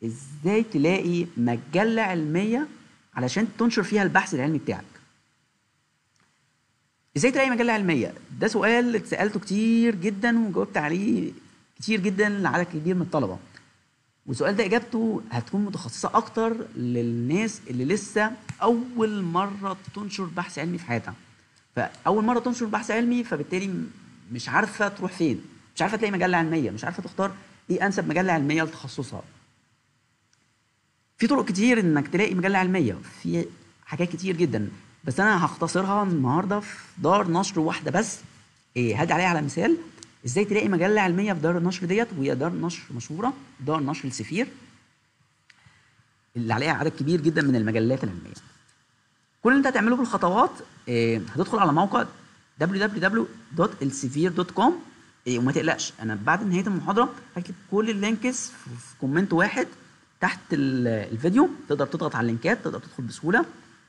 ازاي تلاقي مجله علميه علشان تنشر فيها البحث العلمي بتاعك ازاي تلاقي مجله علميه ده سؤال اتسالته كتير جدا وجاوبت عليه كتير جدا لعدد كبير من الطلبه والسؤال ده اجابته هتكون متخصصه اكتر للناس اللي لسه اول مره تنشر بحث علمي في حياتها فاول مره تنشر بحث علمي فبالتالي م- مش عارفه تروح فين مش عارفه تلاقي مجله علميه مش عارفه تختار ايه انسب مجله علميه لتخصصها في طرق كتير انك تلاقي مجله علميه في حاجات كتير جدا بس انا هختصرها النهارده في دار نشر واحده بس إيه هدي عليها على مثال ازاي تلاقي مجله علميه في دار النشر ديت وهي دار نشر مشهوره دار نشر السفير اللي عليها عدد كبير جدا من المجلات العلميه كل اللي انت هتعمله في الخطوات إيه هتدخل على موقع www.elsevier.com إيه وما تقلقش انا بعد نهايه المحاضره هكتب كل اللينكس في في كومنت واحد تحت ال- الفيديو تقدر تضغط على اللينكات تقدر تدخل بسهوله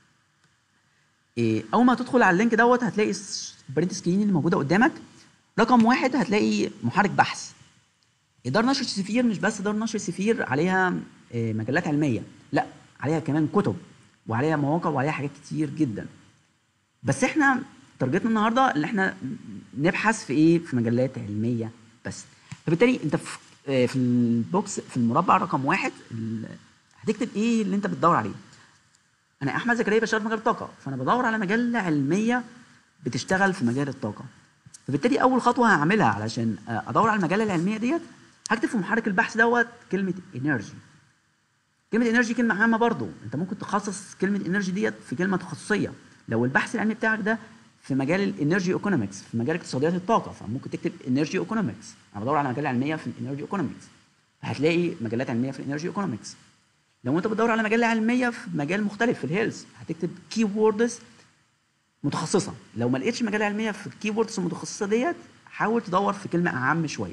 إيه اول ما تدخل على اللينك دوت هتلاقي الس- البرنت سكرين اللي موجوده قدامك رقم واحد هتلاقي محرك بحث دار نشر السفير مش بس دار نشر السفير عليها آه، مجلات علميه لا عليها كمان كتب وعليها مواقع وعليها حاجات كتير جدا بس احنا تارجتنا النهارده اللي احنا نبحث في ايه في مجلات علميه بس فبالتالي انت في آه، في البوكس في المربع رقم واحد ال- هتكتب ايه اللي انت بتدور عليه انا احمد زكريا بشتغل في مجال الطاقه فانا بدور على مجله علميه بتشتغل في مجال الطاقه فبالتالي اول خطوه هعملها علشان آه، ادور على المجله العلميه ديت هكتب في محرك البحث دوت كلمه انرجي كلمه انرجي كلمه عامه برضو انت ممكن تخصص كلمه انرجي ديت في كلمه تخصصيه لو البحث العلمي بتاعك ده في مجال الانرجي ايكونومكس في مجال اقتصاديات الطاقه فممكن تكتب انرجي ايكونومكس انا بدور على مجله علميه في الانرجي ايكونومكس هتلاقي مجلات علميه في الانرجي ايكونومكس لو انت بتدور على مجله علميه في مجال مختلف في الهيلث هتكتب كي ووردز متخصصه لو ما لقيتش مجله علميه في الكي ووردز المتخصصه ديت حاول تدور في كلمه اعم شويه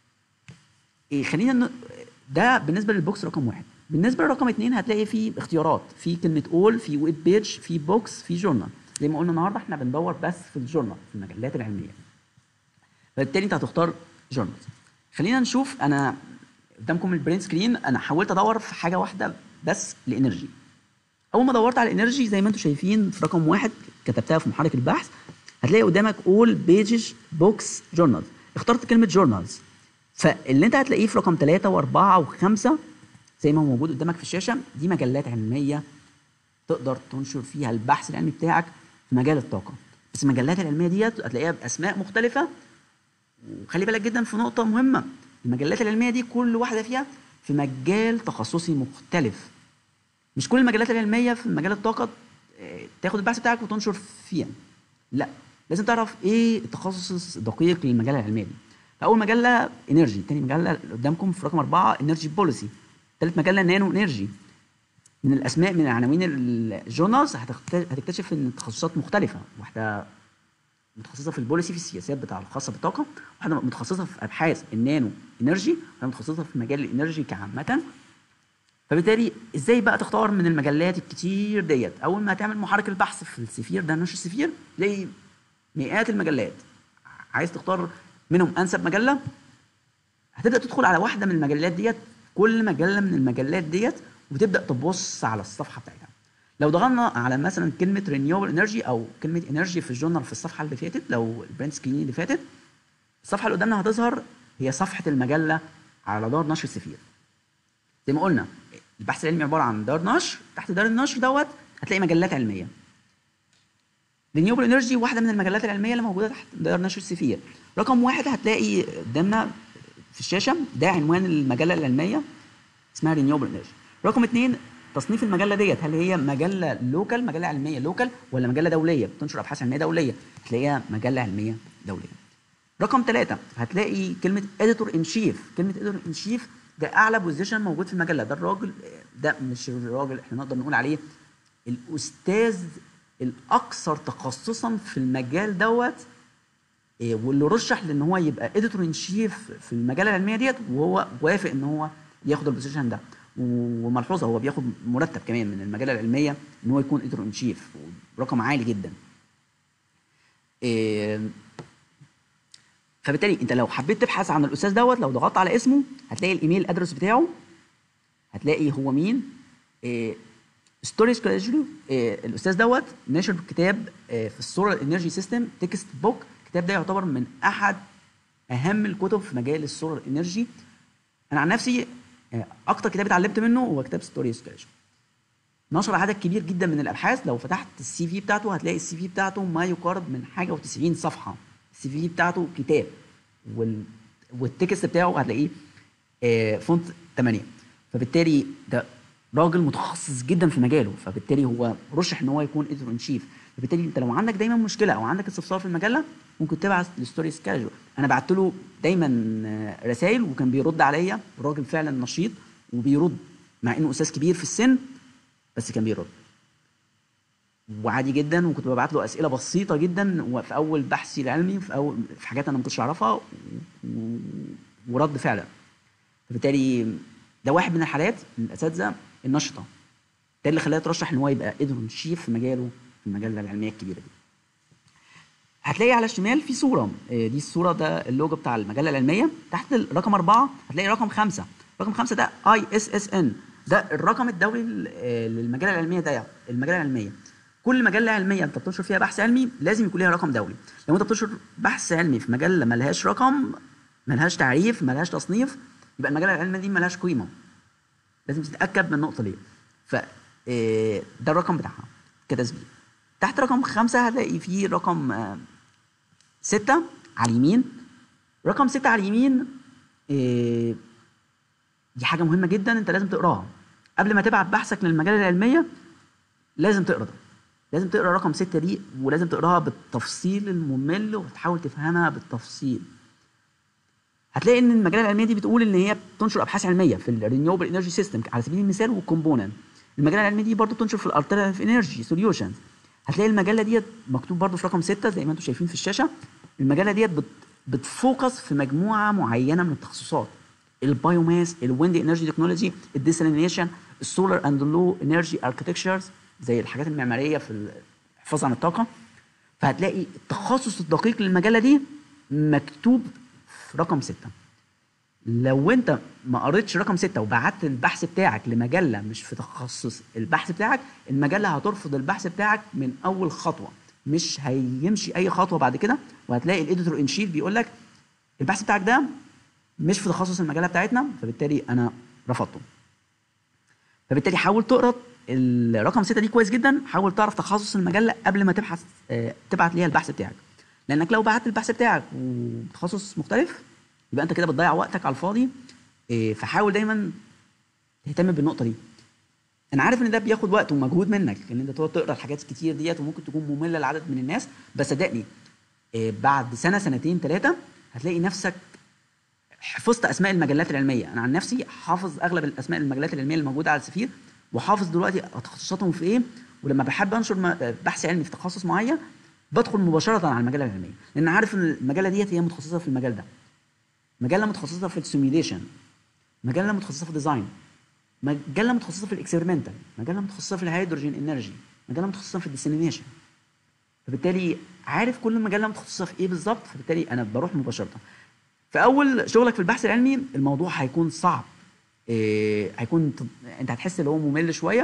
إيه خلينا ن... ده بالنسبه للبوكس رقم واحد بالنسبه لرقم اثنين هتلاقي فيه اختيارات في كلمه اول في ويب بيج في بوكس في جورنال زي ما قلنا النهارده احنا بندور بس في الجورنال في المجلات العلميه فبالتالي انت هتختار جورنال خلينا نشوف انا قدامكم البرين سكرين انا حاولت ادور في حاجه واحده بس الانرجي اول ما دورت على الانرجي زي ما انتم شايفين في رقم واحد كتبتها في محرك البحث هتلاقي قدامك اول بيجز بوكس جورنال اخترت كلمه جورنالز فاللي انت هتلاقيه في رقم ثلاثة وأربعة وخمسة زي ما هو موجود قدامك في الشاشة دي مجلات علمية تقدر تنشر فيها البحث العلمي بتاعك في مجال الطاقة بس المجلات العلمية ديت هتلاقيها بأسماء مختلفة وخلي بالك جدا في نقطة مهمة المجلات العلمية دي كل واحدة فيها في مجال تخصصي مختلف مش كل المجلات العلمية في مجال الطاقة آه، تاخد البحث بتاعك وتنشر فيها لا لازم تعرف ايه التخصص الدقيق للمجلة العلمية دي فأول مجلة انرجي تاني مجلة اللي قدامكم في رقم أربعة انرجي بوليسي تالت مجلة نانو انرجي من الأسماء من عناوين الجورنالز هتخت- هتكتشف ان التخصصات مختلفة واحدة متخصصه في البوليسي في السياسات بتاع الخاصه بالطاقه واحده متخصصه في ابحاث النانو انرجي واحده متخصصه في مجال الانرجي كعامه فبالتالي ازاي بقى تختار من المجلات الكتير ديت اول ما تعمل محرك البحث في السفير ده نشر السفير تلاقي مئات المجلات عايز تختار منهم انسب مجله هتبدا تدخل على واحده من المجلات ديت كل مجله من المجلات ديت وتبدا تبص على الصفحه بتاعتها لو ضغطنا على مثلا كلمه رينيوبل انرجي او كلمه انرجي في الجورنال في الصفحه اللي فاتت لو البرنت سكرين اللي فاتت الصفحه اللي قدامنا هتظهر هي صفحه المجله على دار نشر السفير زي ما قلنا البحث العلمي عباره عن دار نشر تحت دار النشر دوت هتلاقي مجلات علميه رينيوبل انرجي واحده من المجلات العلميه اللي موجوده تحت دار نشر السفير رقم واحد هتلاقي قدامنا في الشاشه ده عنوان المجله العلميه اسمها رينيوبل انرجي رقم اثنين تصنيف المجله ديت هل هي مجله لوكال مجله علميه لوكال ولا مجله دوليه بتنشر ابحاث علميه دوليه هتلاقيها مجله علميه دوليه رقم ثلاثة هتلاقي كلمة اديتور ان شيف كلمة اديتور ان شيف ده اعلى بوزيشن موجود في المجلة ده الراجل ده مش الراجل احنا نقدر نقول عليه الاستاذ الاكثر تخصصا في المجال دوت إيه، واللي رشح لان هو يبقى اديتور ان شيف في المجله العلميه ديت وهو وافق ان هو ياخد البوزيشن ده وملحوظه هو بياخد مرتب كمان من المجله العلميه ان هو يكون اديتور ان شيف رقم عالي جدا إيه، فبالتالي انت لو حبيت تبحث عن الاستاذ دوت لو ضغطت على اسمه هتلاقي الايميل ادرس بتاعه هتلاقي هو مين ستوريج كلاجلو الاستاذ دوت ناشر كتاب آه، في السولار انرجي سيستم تكست بوك الكتاب ده يعتبر من احد اهم الكتب في مجال السولار انرجي انا عن نفسي آه، اكتر كتاب اتعلمت منه هو كتاب ستوريج كلاجلو نشر عدد كبير جدا من الابحاث لو فتحت السي في بتاعته هتلاقي السي في بتاعته ما يقارب من حاجه و90 صفحه السي في بتاعته كتاب وال... والتكست بتاعه هتلاقيه آه، فونت 8 فبالتالي ده راجل متخصص جدا في مجاله فبالتالي هو رشح ان هو يكون اديتور ان شيف فبالتالي انت لو عندك دايما مشكله او عندك استفسار في المجله ممكن تبعت لستوريز كاجوال انا بعت له دايما آه، رسائل وكان بيرد عليا راجل فعلا نشيط وبيرد مع انه استاذ كبير في السن بس كان بيرد وعادي جدا وكنت ببعت له اسئله بسيطه جدا في اول بحثي العلمي في اول في حاجات انا ما كنتش اعرفها و- و- ورد فعلا فبالتالي ده واحد من الحالات من الاساتذه النشطه ده اللي خلاه يترشح ان هو يبقى ادرون شيف في مجاله في المجله العلميه الكبيره دي هتلاقي على الشمال في صوره آه، دي الصوره ده اللوجو بتاع المجله العلميه تحت رقم أربعة هتلاقي رقم خمسة رقم خمسة ده اي اس اس ان ده الرقم الدولي لل- آه، للمجله العلميه ده المجله العلميه كل مجله علميه انت بتنشر فيها بحث علمي لازم يكون ليها رقم دولي لو انت بتنشر بحث علمي في مجله ملهاش رقم ملهاش تعريف ملهاش تصنيف يبقى المجله العلميه دي ملهاش قيمه لازم تتاكد من النقطه دي ف آه، ده الرقم بتاعها كتسجيل تحت رقم خمسة هتلاقي فيه رقم آه، ستة على اليمين رقم ستة على اليمين آه، دي حاجة مهمة جدا انت لازم تقراها قبل ما تبعت بحثك للمجلة العلمية لازم تقرا ده لازم تقرا رقم ستة دي ولازم تقراها بالتفصيل الممل وتحاول تفهمها بالتفصيل هتلاقي ان المجله العلميه دي بتقول ان هي بتنشر ابحاث علميه في الرينيوبل انرجي سيستم على سبيل المثال والكومبوننت المجله العلميه دي برضو بتنشر في الالترناتيف انرجي سوليوشنز هتلاقي المجله ديت مكتوب برضو في رقم ستة زي ما انتم شايفين في الشاشه المجله ديت بت بتفوكس في مجموعه معينه من التخصصات البايوماس الويند انرجي تكنولوجي الديسالينيشن السولار اند لو انرجي اركتكتشرز زي الحاجات المعماريه في الحفاظ عن الطاقه فهتلاقي التخصص الدقيق للمجله دي مكتوب في رقم ستة لو انت ما قريتش رقم ستة وبعت البحث بتاعك لمجله مش في تخصص البحث بتاعك المجله هترفض البحث بتاعك من اول خطوه مش هيمشي اي خطوه بعد كده وهتلاقي الاديتور ان شيف بيقول لك البحث بتاعك ده مش في تخصص المجله بتاعتنا فبالتالي انا رفضته فبالتالي حاول تقرا الرقم ستة دي كويس جدا حاول تعرف تخصص المجله قبل ما تبحث آه، تبعت ليها البحث بتاعك لانك لو بعت البحث بتاعك وتخصص مختلف يبقى انت كده بتضيع وقتك على الفاضي إيه، فحاول دايما تهتم بالنقطه دي انا عارف ان ده بياخد وقت ومجهود منك ان انت تقعد تقرا الحاجات الكتير ديت وممكن تكون ممله لعدد من الناس بس صدقني إيه، بعد سنه سنتين ثلاثه هتلاقي نفسك حفظت اسماء المجلات العلميه انا عن نفسي حافظ اغلب الاسماء المجلات العلميه الموجوده على السفير وحافظ دلوقتي تخصصاتهم في ايه ولما بحب انشر م- بحث علمي في تخصص معين بدخل مباشره على المجله العلميه لان عارف ان المجله ديت هي متخصصه في المجال ده مجله متخصصه في السيميوليشن مجله متخصصه في الديزاين مجله متخصصه في الاكسبيرمنتال مجله متخصصه في الهيدروجين انرجي مجله متخصصه في الديسيمينيشن فبالتالي عارف كل مجله متخصصه في ايه بالظبط فبالتالي انا بروح مباشره في اول شغلك في البحث العلمي الموضوع هيكون صعب إيه هيكون انت هتحس ان هو ممل شويه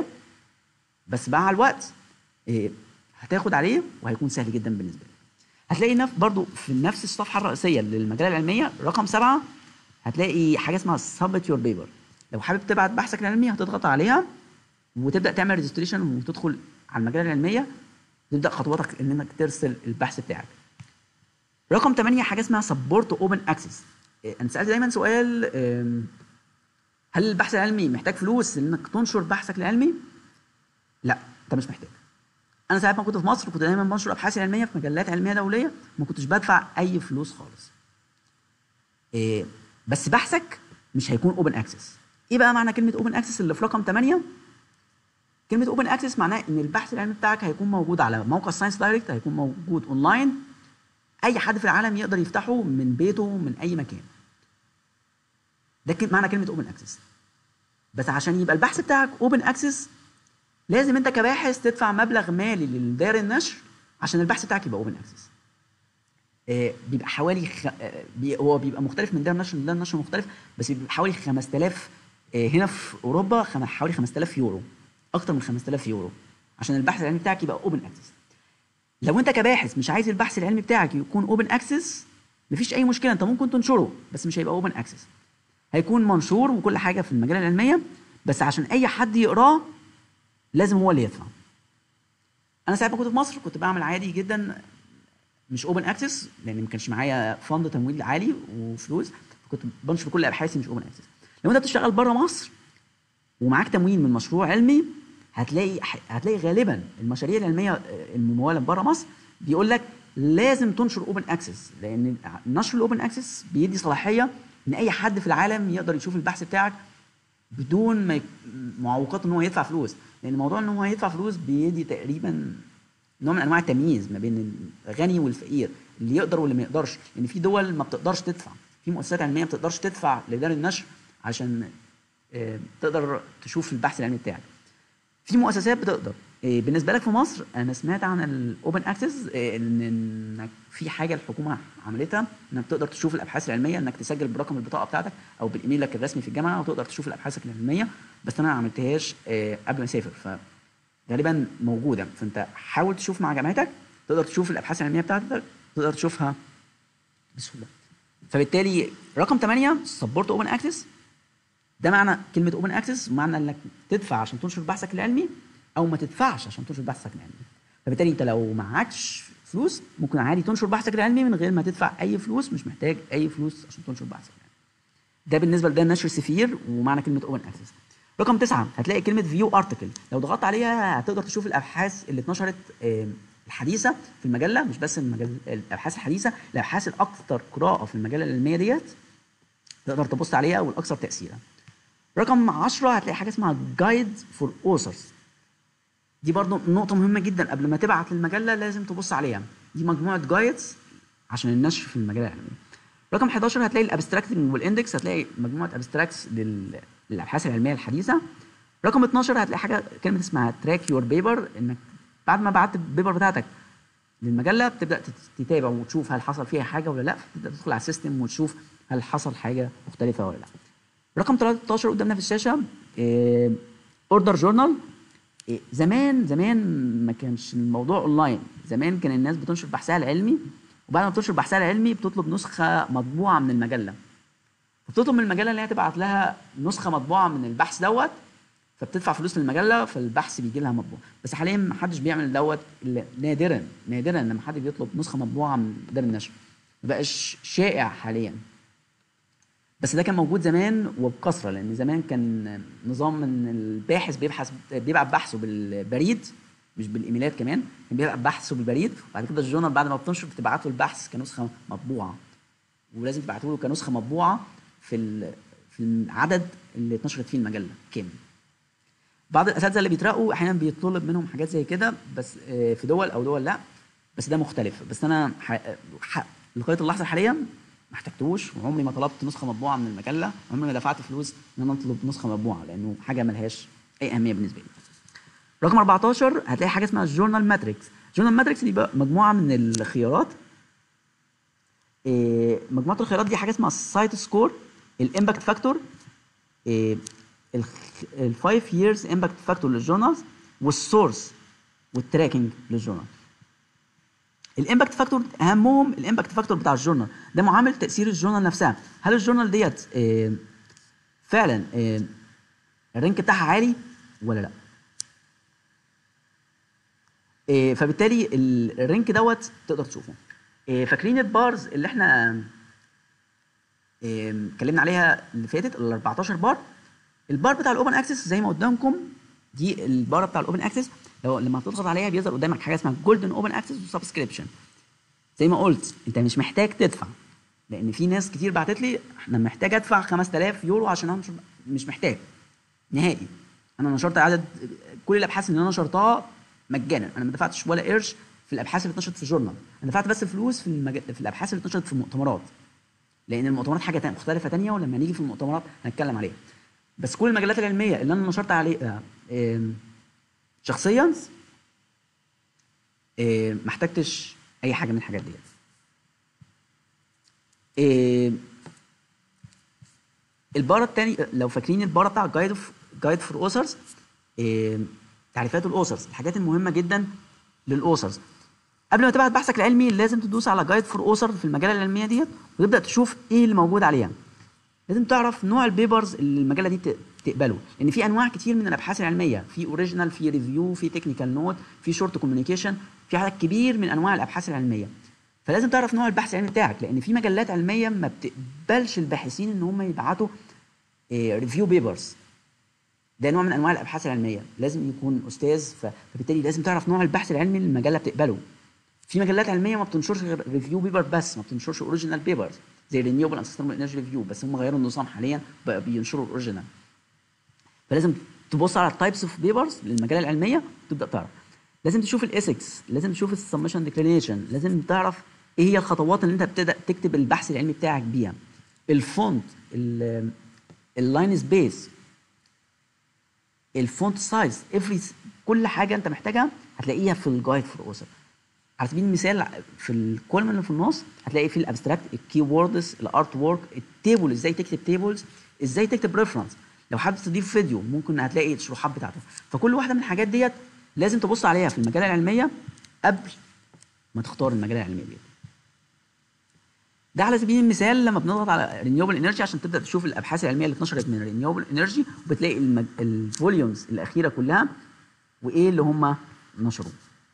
بس مع الوقت إيه هتاخد عليه وهيكون سهل جدا بالنسبه لك هتلاقي نف برضو في نفس الصفحه الرئيسيه للمجله العلميه رقم سبعة هتلاقي حاجه اسمها سبميت يور بيبر لو حابب تبعت بحثك العلمي هتضغط عليها وتبدا تعمل ريجستريشن وتدخل على المجله العلميه تبدا خطواتك انك ترسل البحث بتاعك رقم 8 حاجه اسمها سبورت اوبن اكسس انا سالت دايما سؤال آم، هل البحث العلمي محتاج فلوس انك تنشر بحثك العلمي لا انت مش محتاج انا ساعات ما كنت في مصر كنت دايما بنشر ابحاثي العلميه في مجلات علميه دوليه ما كنتش بدفع اي فلوس خالص إيه بس بحثك مش هيكون اوبن اكسس ايه بقى معنى كلمه اوبن اكسس اللي في رقم 8 كلمه اوبن اكسس معناه ان البحث العلمي بتاعك هيكون موجود على موقع ساينس دايركت هيكون موجود اونلاين اي حد في العالم يقدر يفتحه من بيته من اي مكان ده كل- معنى كلمه اوبن اكسس بس عشان يبقى البحث بتاعك اوبن اكسس لازم انت كباحث تدفع مبلغ مالي للدار النشر عشان البحث بتاعك يبقى اوبن اكسس بيبقى حوالي خ... آه، بي... هو بيبقى مختلف من دار نشر لدار نشر مختلف بس بيبقى حوالي 5000 آه، هنا في اوروبا خم- حوالي 5000 يورو اكتر من 5000 يورو عشان البحث العلمي بتاعك يبقى اوبن اكسس لو انت كباحث مش عايز البحث العلمي بتاعك يكون اوبن اكسس مفيش اي مشكله انت ممكن تنشره بس مش هيبقى اوبن اكسس هيكون منشور وكل حاجه في المجله العلميه بس عشان اي حد يقراه لازم هو اللي يدفع انا ساعات ما كنت في مصر كنت بعمل عادي جدا مش اوبن اكسس لان ما كانش معايا فند تمويل عالي وفلوس كنت بنشر كل ابحاثي مش اوبن اكسس لو انت بتشتغل بره مصر ومعاك تمويل من مشروع علمي هتلاقي هتلاقي غالبا المشاريع العلميه المموله بره مصر بيقول لك لازم تنشر اوبن اكسس لان نشر الاوبن اكسس بيدي صلاحيه ان اي حد في العالم يقدر يشوف البحث بتاعك بدون ما يك... معوقات ان هو يدفع فلوس لان موضوع ان هو يدفع فلوس بيدي تقريبا نوع من انواع التمييز ما بين الغني والفقير اللي يقدر واللي ما يقدرش لان في دول ما بتقدرش تدفع في مؤسسات علميه ما بتقدرش تدفع لدار النشر عشان آه، تقدر تشوف البحث العلمي بتاعك في مؤسسات بتقدر آه، بالنسبه لك في مصر انا سمعت عن الاوبن اكسس ان انك في حاجه الحكومه عملتها انك تقدر تشوف الابحاث العلميه انك تسجل برقم البطاقه بتاعتك او بالايميلك الرسمي في الجامعه وتقدر تشوف الابحاث العلميه بس انا ما عملتهاش آه، قبل ما اسافر فغالبا موجوده فانت حاول تشوف مع جامعتك تقدر تشوف الابحاث العلميه بتاعتك تقدر تشوفها بسهوله فبالتالي رقم 8 سبورت اوبن اكسس ده معنى كلمه اوبن اكسس معنى انك تدفع عشان تنشر بحثك العلمي او ما تدفعش عشان تنشر بحثك العلمي فبالتالي انت لو معكش فلوس ممكن عادي تنشر بحثك العلمي من غير ما تدفع اي فلوس مش محتاج اي فلوس عشان تنشر بحثك العلمي ده بالنسبه لده نشر سفير ومعنى كلمه اوبن اكسس رقم تسعة هتلاقي كلمة فيو ارتكل لو ضغطت عليها هتقدر تشوف الابحاث اللي اتنشرت آه، الحديثة في المجلة مش بس المجل... الابحاث الحديثة الابحاث الاكثر قراءة في المجلة العلمية ديت تقدر تبص عليها والاكثر تأثيرا رقم 10 هتلاقي حاجة اسمها جايد فور اوثرز دي برضو نقطة مهمة جدا قبل ما تبعت للمجلة لازم تبص عليها دي مجموعة جايدز عشان النشر في المجلة العلمية رقم 11 هتلاقي الابستراكتنج والاندكس هتلاقي مجموعة ابستراكتس لل... للابحاث العلمية الحديثة رقم 12 هتلاقي حاجة كلمة اسمها تراك يور بيبر انك بعد ما بعت البيبر بتاعتك للمجلة بتبدأ تت- تتابع وتشوف هل حصل فيها حاجة ولا لا فتبدأ تدخل على السيستم وتشوف هل حصل حاجة مختلفة ولا لا رقم 13 قدامنا في الشاشة اوردر جورنال زمان زمان ما كانش الموضوع اونلاين زمان كان الناس بتنشر بحثها العلمي وبعد ما بتنشر بحثها العلمي بتطلب نسخه مطبوعه من المجله فبتطلب من المجله ان هي تبعت لها نسخه مطبوعه من البحث دوت فبتدفع فلوس للمجله فالبحث بيجي لها مطبوع بس حاليا ما حدش بيعمل دوت إلا نادرا نادرا لما حد بيطلب نسخه مطبوعه من دار النشر ما بقاش شائع حاليا بس ده كان موجود زمان وبكثره لان زمان كان نظام ان الباحث بيبحث بيبعت بحثه بالبريد مش بالايميلات كمان كان بيبعت بحثه بالبريد وبعد كده الجورنال بعد ما بتنشر بتبعت له البحث كنسخه مطبوعه ولازم تبعته له كنسخه مطبوعه في ال- في العدد اللي اتنشرت فيه المجله كامل بعض الاساتذه اللي بيترقوا احيانا بيطلب منهم حاجات زي كده بس آه، في دول او دول لا بس ده مختلف بس انا ح... ح... لغايه اللحظه الحاليه ما احتجتوش وعمري ما طلبت نسخه مطبوعه من المجله عمري ما دفعت فلوس ان انا اطلب نسخه مطبوعه لانه حاجه ملهاش اي اهميه بالنسبه لي رقم 14 هتلاقي حاجه اسمها جورنال ماتريكس جورنال ماتريكس دي بقى مجموعه من الخيارات إيه، مجموعه الخيارات دي حاجه اسمها السايت سكور الامباكت فاكتور الفايف ييرز امباكت فاكتور للجورنالز والسورس والتراكنج للجورنال الامباكت فاكتور اهمهم الامباكت فاكتور بتاع الجورنال ده معامل تاثير الجورنال نفسها هل الجورنال ديت آه، فعلا آه، الرانك بتاعها عالي ولا لا آه، فبالتالي ال- الرانك دوت تقدر تشوفه آه، فاكرين البارز اللي احنا آه، اتكلمنا عليها اللي فاتت ال 14 بار البار بتاع الاوبن اكسس زي ما قدامكم دي البار بتاع الاوبن اكسس لو لما تضغط عليها بيظهر قدامك حاجه اسمها جولدن اوبن اكسس وسبسكريبشن زي ما قلت انت مش محتاج تدفع لان في ناس كتير بعتت لي احنا محتاج ادفع 5000 يورو عشان انشر مش محتاج نهائي انا نشرت عدد كل الابحاث اللي انا نشرتها مجانا انا ما دفعتش ولا قرش في الابحاث اللي اتنشرت في الجورنال انا دفعت بس فلوس في المج... في الابحاث اللي اتنشرت في المؤتمرات لان المؤتمرات حاجه تانية مختلفه تانية ولما نيجي في المؤتمرات هنتكلم عليها بس كل المجالات العلميه اللي انا نشرت عليها آم، شخصيا آم، ما احتجتش اي حاجه من الحاجات ديت آم، البارة التاني لو فاكرين البارة بتاع جايد جايد فور اوثرز تعريفات الاوثرز الحاجات المهمه جدا للاوثرز قبل ما تبعت بحثك العلمي لازم تدوس على جايد فور اوثر في المجله العلميه ديت وتبدا تشوف ايه اللي موجود عليها لازم تعرف نوع البيبرز اللي المجله دي ت- تقبله لان في انواع كتير من الابحاث العلميه في اوريجينال في ريفيو في تكنيكال نوت في شورت كوميونيكيشن في عدد كبير من انواع الابحاث العلميه فلازم تعرف نوع البحث العلمي بتاعك لان في مجلات علميه ما بتقبلش الباحثين ان هم يبعتوا ريفيو بيبرز ده نوع من انواع الابحاث العلميه لازم يكون استاذ ف- فبالتالي لازم تعرف نوع البحث العلمي اللي المجله بتقبله في مجلات علميه ما بتنشرش غير ريفيو بيبر بس ما بتنشرش اوريجينال بيبرز زي رينيوبل اند سستينبل انرجي ريفيو بس هم غيروا النظام حاليا بقى بينشروا الاوريجينال فلازم تبص على التايبس اوف بيبرز للمجله العلميه وتبدا تعرف لازم تشوف الايثكس لازم تشوف السبمشن ديكلينيشن لازم تعرف ايه هي الخطوات اللي انت بتبدا تكتب البحث العلمي بتاعك بيها الفونت اللاين سبيس الفونت سايز افري كل حاجه انت محتاجها هتلاقيها في الجايد فور اوثر على سبيل المثال في الكولمن اللي في النص هتلاقي فيه الابستراكت الكي ووردز الارت وورك التيبل ازاي تكتب تيبلز ازاي تكتب ريفرنس لو حابب تضيف فيديو ممكن هتلاقي الشروحات بتاعته فكل واحده من الحاجات ديت لازم تبص عليها في المجله العلميه قبل ما تختار المجله العلميه ديت ده على سبيل المثال لما بنضغط على رينيوبل انرجي عشان تبدا تشوف الابحاث العلميه اللي اتنشرت من رينيوبل انرجي وبتلاقي المج... الفوليومز الاخيره كلها وايه اللي هم نشروه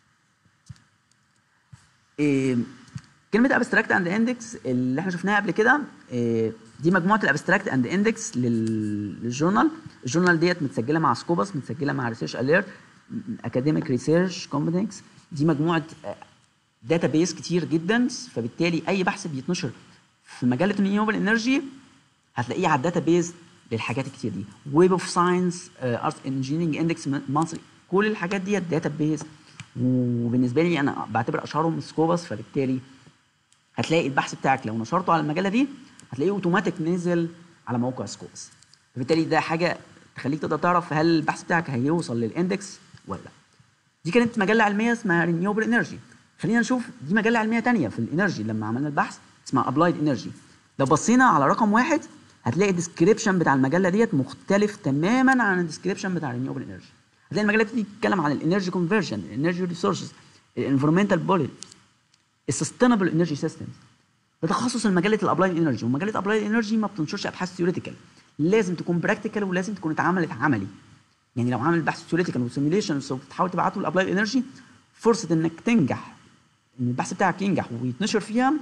إيه كلمه ابستراكت اند اندكس اللي احنا شفناها قبل كده إيه دي مجموعه الابستراكت اند اندكس للجورنال الجورنال ديت متسجله مع سكوبس متسجله مع ريسيرش اليرت اكاديميك ريسيرش كومبتنكس دي مجموعه داتا بيس كتير جدا فبالتالي اي بحث بيتنشر في مجله رينيوبل انرجي هتلاقيه على الداتا بيز للحاجات الكتير دي ويب اوف ساينس ارت انجينيرنج اندكس مصري كل الحاجات دي داتا بيز وبالنسبه لي انا بعتبر اشهرهم سكوبس فبالتالي هتلاقي البحث بتاعك لو نشرته على المجله دي هتلاقيه اوتوماتيك نزل على موقع سكوبس فبالتالي ده حاجه تخليك تقدر تعرف هل البحث بتاعك هيوصل للاندكس ولا لا دي كانت مجله علميه اسمها رينيوبل انرجي خلينا نشوف دي مجله علميه تانية في الانرجي لما عملنا البحث اسمها ابلايد انرجي لو بصينا على رقم واحد هتلاقي الديسكريبشن بتاع المجله ديت مختلف تماما عن الديسكريبشن بتاع رينيوبل انرجي هتلاقي المجله دي بتتكلم عن الانرجي كونفرجن الانرجي ريسورسز الانفيرمنتال بوليت السستينبل انرجي سيستمز ده تخصص المجله الابلايد انرجي ومجله ابلايد انرجي ما بتنشرش ابحاث ثيوريتيكال لازم تكون براكتيكال ولازم تكون اتعملت عملي يعني لو عامل بحث ثيوريتيكال وسيميليشن وبتحاول تبعته لابلايد انرجي فرصه انك تنجح ان البحث بتاعك ينجح ويتنشر فيها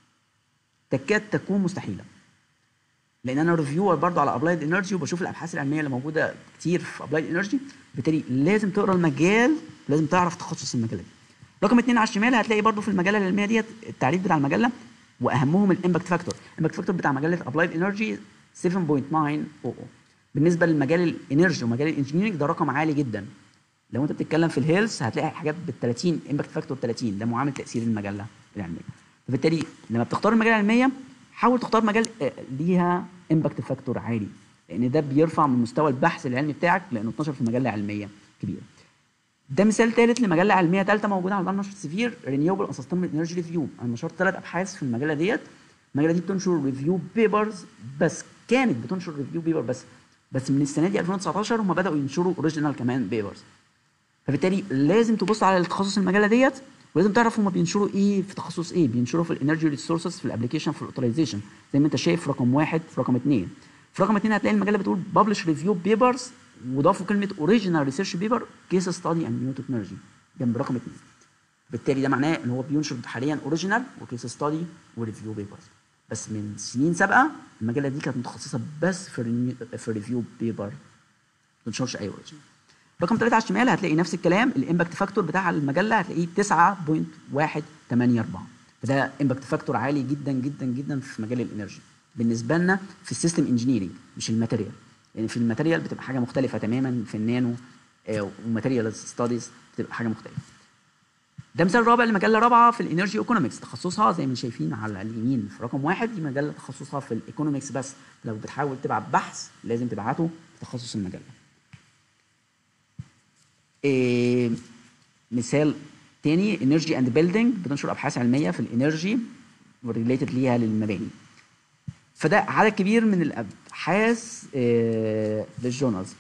تكاد تكون مستحيله لان انا ريفيور برضه على ابلايد انرجي وبشوف الابحاث العلميه اللي موجوده كتير في ابلايد انرجي بالتالي لازم تقرا المجال لازم تعرف تخصص المجله دي رقم اثنين على الشمال هتلاقي برضه في المجله العلميه ديت التعريف بتاع المجله واهمهم الامباكت فاكتور الامباكت فاكتور بتاع مجله ابلايد انرجي 7.900 بالنسبه للمجال الانرجي ومجال الانجينيرنج ده رقم عالي جدا لو انت بتتكلم في الهيلث هتلاقي حاجات بال 30 امباكت فاكتور 30 ده معامل تاثير المجله العلميه فبالتالي لما بتختار المجله العلميه حاول تختار مجال ليها امباكت فاكتور عالي لان ده بيرفع من مستوى البحث العلمي بتاعك لانه اتنشر في مجله علميه كبيره ده مثال ثالث لمجله علميه ثالثه موجوده على نشر سفير رينيوبل اند سستينبل انرجي ريفيو انا نشرت ثلاث ابحاث في المجله ديت المجله دي بتنشر ريفيو بيبرز بس كانت بتنشر ريفيو بيبر بس بس من السنه دي 2019 هم بداوا ينشروا اوريجينال كمان بيبرز فبالتالي لازم تبص على تخصص المجله ديت ولازم تعرف هم بينشروا ايه في تخصص ايه بينشروا في الانرجي ريسورسز في الابلكيشن في الاوتورايزيشن زي ما انت شايف في رقم واحد في رقم اثنين في رقم اثنين هتلاقي المجله بتقول ببلش ريفيو بيبرز وضافوا كلمه اوريجينال ريسيرش بيبر كيس ستادي اند نيو تكنولوجي جنب رقم اثنين بالتالي ده معناه ان هو بينشر حاليا اوريجينال وكيس ستادي وريفيو بيبرز بس من سنين سابقه المجله دي كانت متخصصه بس في في الريفيو بيبر ما بتنشرش اي اوريجينال رقم ثلاثة على الشمال هتلاقي نفس الكلام الامباكت فاكتور بتاع المجله هتلاقيه 9.184 فده امباكت فاكتور عالي جدا جدا جدا في مجال الانرجي بالنسبه لنا في السيستم انجينيرنج مش الماتيريال يعني في الماتيريال بتبقى حاجه مختلفه تماما في النانو وماتيريال ستاديز بتبقى حاجه مختلفه ده مثال رابع لمجله رابعه في الانرجي ايكونومكس تخصصها زي ما شايفين على اليمين في رقم واحد دي مجله تخصصها في الايكونومكس بس لو بتحاول تبعت بحث لازم تبعته في تخصص المجله إيه مثال تاني انرجي اند بيلدينج بتنشر ابحاث علميه في الانرجي وريليتد ليها للمباني فده عدد كبير من ابحاث آه، للجورنالز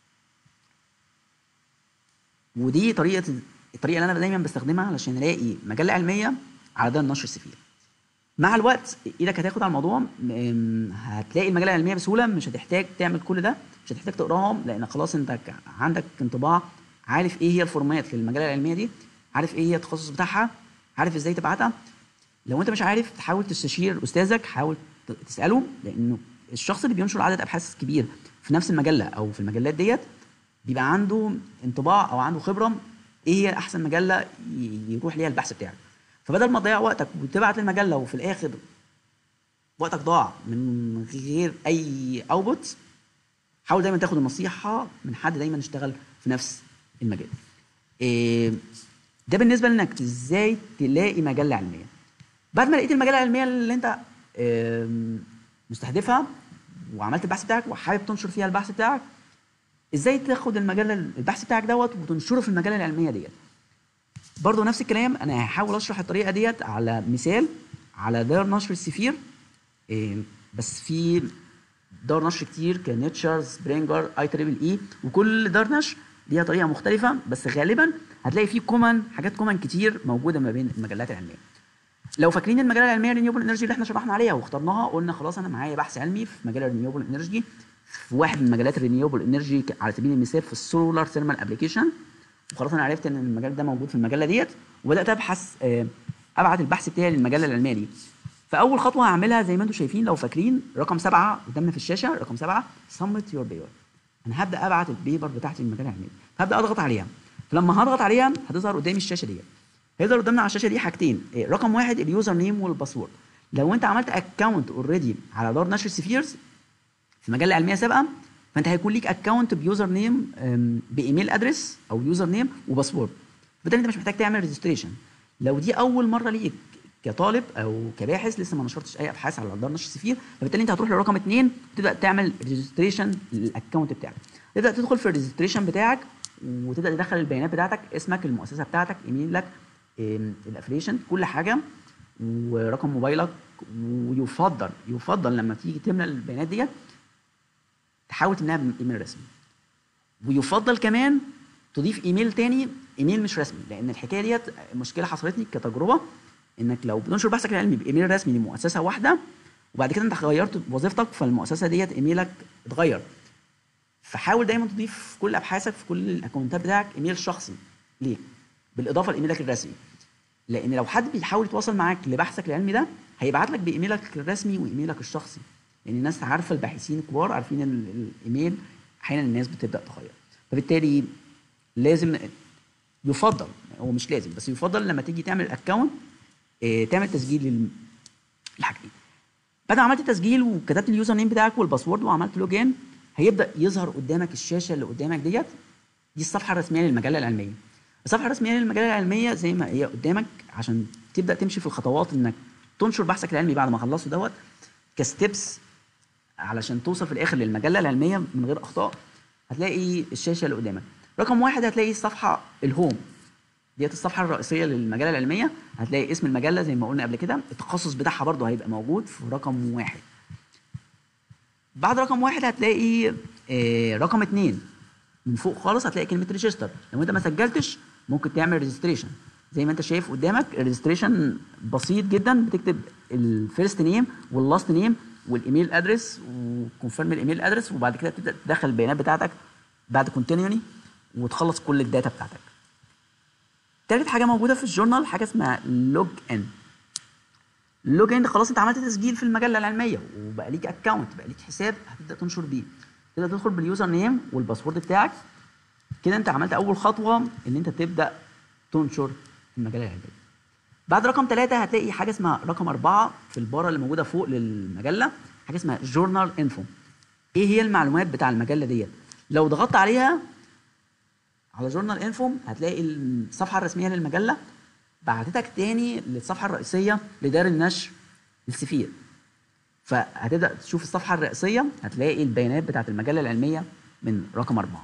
ودي طريقه الطريقه اللي انا دايما بستخدمها علشان الاقي مجله علميه على دار النشر السفير مع الوقت ايدك هتاخد على الموضوع م- هتلاقي المجله العلميه بسهوله مش هتحتاج تعمل كل ده مش هتحتاج تقراهم لان خلاص انت ك- عندك انطباع عارف ايه هي الفورمات للمجله العلميه دي عارف ايه هي التخصص بتاعها عارف ازاي تبعتها لو انت مش عارف تحاول تستشير استاذك حاول ت- تساله لانه الشخص اللي بينشر عدد ابحاث كبير في نفس المجله او في المجلات ديت بيبقى عنده انطباع او عنده خبره ايه هي احسن مجله ي- يروح ليها البحث بتاعك فبدل ما تضيع وقتك وتبعت للمجله وفي الاخر وقتك ضاع من غير اي اوتبوت حاول دايما تاخد النصيحه من حد دايما اشتغل في نفس المجال إيه، ده بالنسبه لانك ازاي تلاقي مجله علميه بعد ما لقيت المجله العلميه اللي انت آم، مستهدفها وعملت البحث بتاعك وحابب تنشر فيها البحث بتاعك ازاي تاخد المجله البحث بتاعك دوت وتنشره في المجله العلميه ديت برضه نفس الكلام انا هحاول اشرح الطريقه ديت على مثال على دار نشر السفير إيه، بس في دار نشر كتير كنيتشر سبرينجر اي تريبل اي وكل دار نشر ليها طريقه مختلفه بس غالبا هتلاقي في كومن حاجات كومن كتير موجوده ما بين المجلات العلميه لو فاكرين المجله العلميه رينيوبل انرجي اللي احنا شرحنا عليها واخترناها قلنا خلاص انا معايا بحث علمي في مجال رينيوبل انرجي في واحد من مجالات الرينيوبل انرجي على سبيل المثال في السولار ثيرمال ابلكيشن وخلاص انا عرفت ان المجال ده موجود في المجله ديت وبدات ابحث آه، ابعت البحث بتاعي للمجله العلميه دي فاول خطوه هعملها زي ما انتم شايفين لو فاكرين رقم سبعه قدامنا في الشاشه رقم سبعه سمت يور بيبر انا هبدا ابعت البيبر بتاعتي للمجله العلميه فهبدا اضغط عليها فلما هضغط عليها هتظهر قدامي الشاشه ديت هيظهر قدامنا على الشاشه دي حاجتين إيه، رقم واحد اليوزر نيم والباسورد لو انت عملت اكونت اوريدي على دار نشر سفيرز في مجله علميه سابقه فانت هيكون ليك اكونت بيوزر نيم أم، بايميل ادرس او يوزر نيم وباسورد فبالتالي انت مش محتاج تعمل ريجستريشن لو دي اول مره ليك كطالب او كباحث لسه ما نشرتش اي ابحاث على دار نشر سفير فبالتالي انت هتروح لرقم اثنين وتبدا تعمل ريجستريشن للاكونت بتاعك تبدا تدخل في الريجستريشن بتاعك وتبدا تدخل البيانات بتاعتك اسمك المؤسسه بتاعتك ايميلك الافليشن كل حاجه ورقم موبايلك ويفضل يفضل لما تيجي تملى البيانات ديت تحاول تملاها بايميل رسمي ويفضل كمان تضيف ايميل تاني ايميل مش رسمي لان الحكايه ديت مشكله حصلت لي كتجربه انك لو بتنشر بحثك العلمي بايميل رسمي لمؤسسه واحده وبعد كده انت غيرت وظيفتك فالمؤسسه ديت ايميلك اتغير فحاول دايما تضيف في كل ابحاثك في كل الاكونتات بتاعك ايميل شخصي ليك بالاضافه لايميلك الرسمي لان لو حد بيحاول يتواصل معاك لبحثك العلمي ده هيبعت لك بايميلك الرسمي وايميلك الشخصي لان الناس عارفه الباحثين الكبار عارفين ان ال- الايميل احيانا الناس بتبدا تغير فبالتالي لازم يفضل هو مش لازم بس يفضل لما تيجي تعمل اكونت تعمل تسجيل لل- للحاجتين بعد ما عملت تسجيل وكتبت اليوزر نيم بتاعك والباسورد وعملت لوجين هيبدا يظهر قدامك الشاشه اللي قدامك ديت دي الصفحه الرسميه للمجله العلميه الصفحه الرسميه للمجله العلميه زي ما هي قدامك عشان تبدا تمشي في الخطوات انك تنشر بحثك العلمي بعد ما خلصته دوت كستبس علشان توصل في الاخر للمجله العلميه من غير اخطاء هتلاقي الشاشه اللي قدامك رقم واحد هتلاقي الصفحه الهوم ديت الصفحه الرئيسيه للمجله العلميه هتلاقي اسم المجله زي ما قلنا قبل كده التخصص بتاعها برضه هيبقى موجود في رقم واحد بعد رقم واحد هتلاقي آه، رقم اتنين من فوق خالص هتلاقي كلمه ريجستر لو انت ما سجلتش ممكن تعمل ريجستريشن زي ما انت شايف قدامك الريجستريشن بسيط جدا بتكتب الفيرست نيم واللاست نيم والايميل ادرس وكونفيرم الايميل ادرس وبعد كده تبدا تدخل البيانات بتاعتك بعد كونتينيوني وتخلص كل الداتا بتاعتك تالت حاجه موجوده في الجورنال حاجه اسمها لوج ان اللوج ان خلاص انت عملت تسجيل في المجله العلميه وبقى ليك اكونت بقى ليك حساب هتبدا تنشر بيه تبدا تدخل باليوزر نيم والباسورد بتاعك كده انت عملت اول خطوه ان انت تبدا تنشر في المجله العلميه بعد رقم ثلاثة هتلاقي حاجة اسمها رقم أربعة في البارة اللي موجودة فوق للمجلة حاجة اسمها جورنال انفو ايه هي المعلومات بتاع المجلة ديت لو ضغطت عليها على جورنال انفو هتلاقي الصفحة الرسمية للمجلة بعتتك تاني للصفحة الرئيسية لدار النشر السفير فهتبدأ تشوف الصفحة الرئيسية هتلاقي البيانات بتاعت المجلة العلمية من رقم أربعة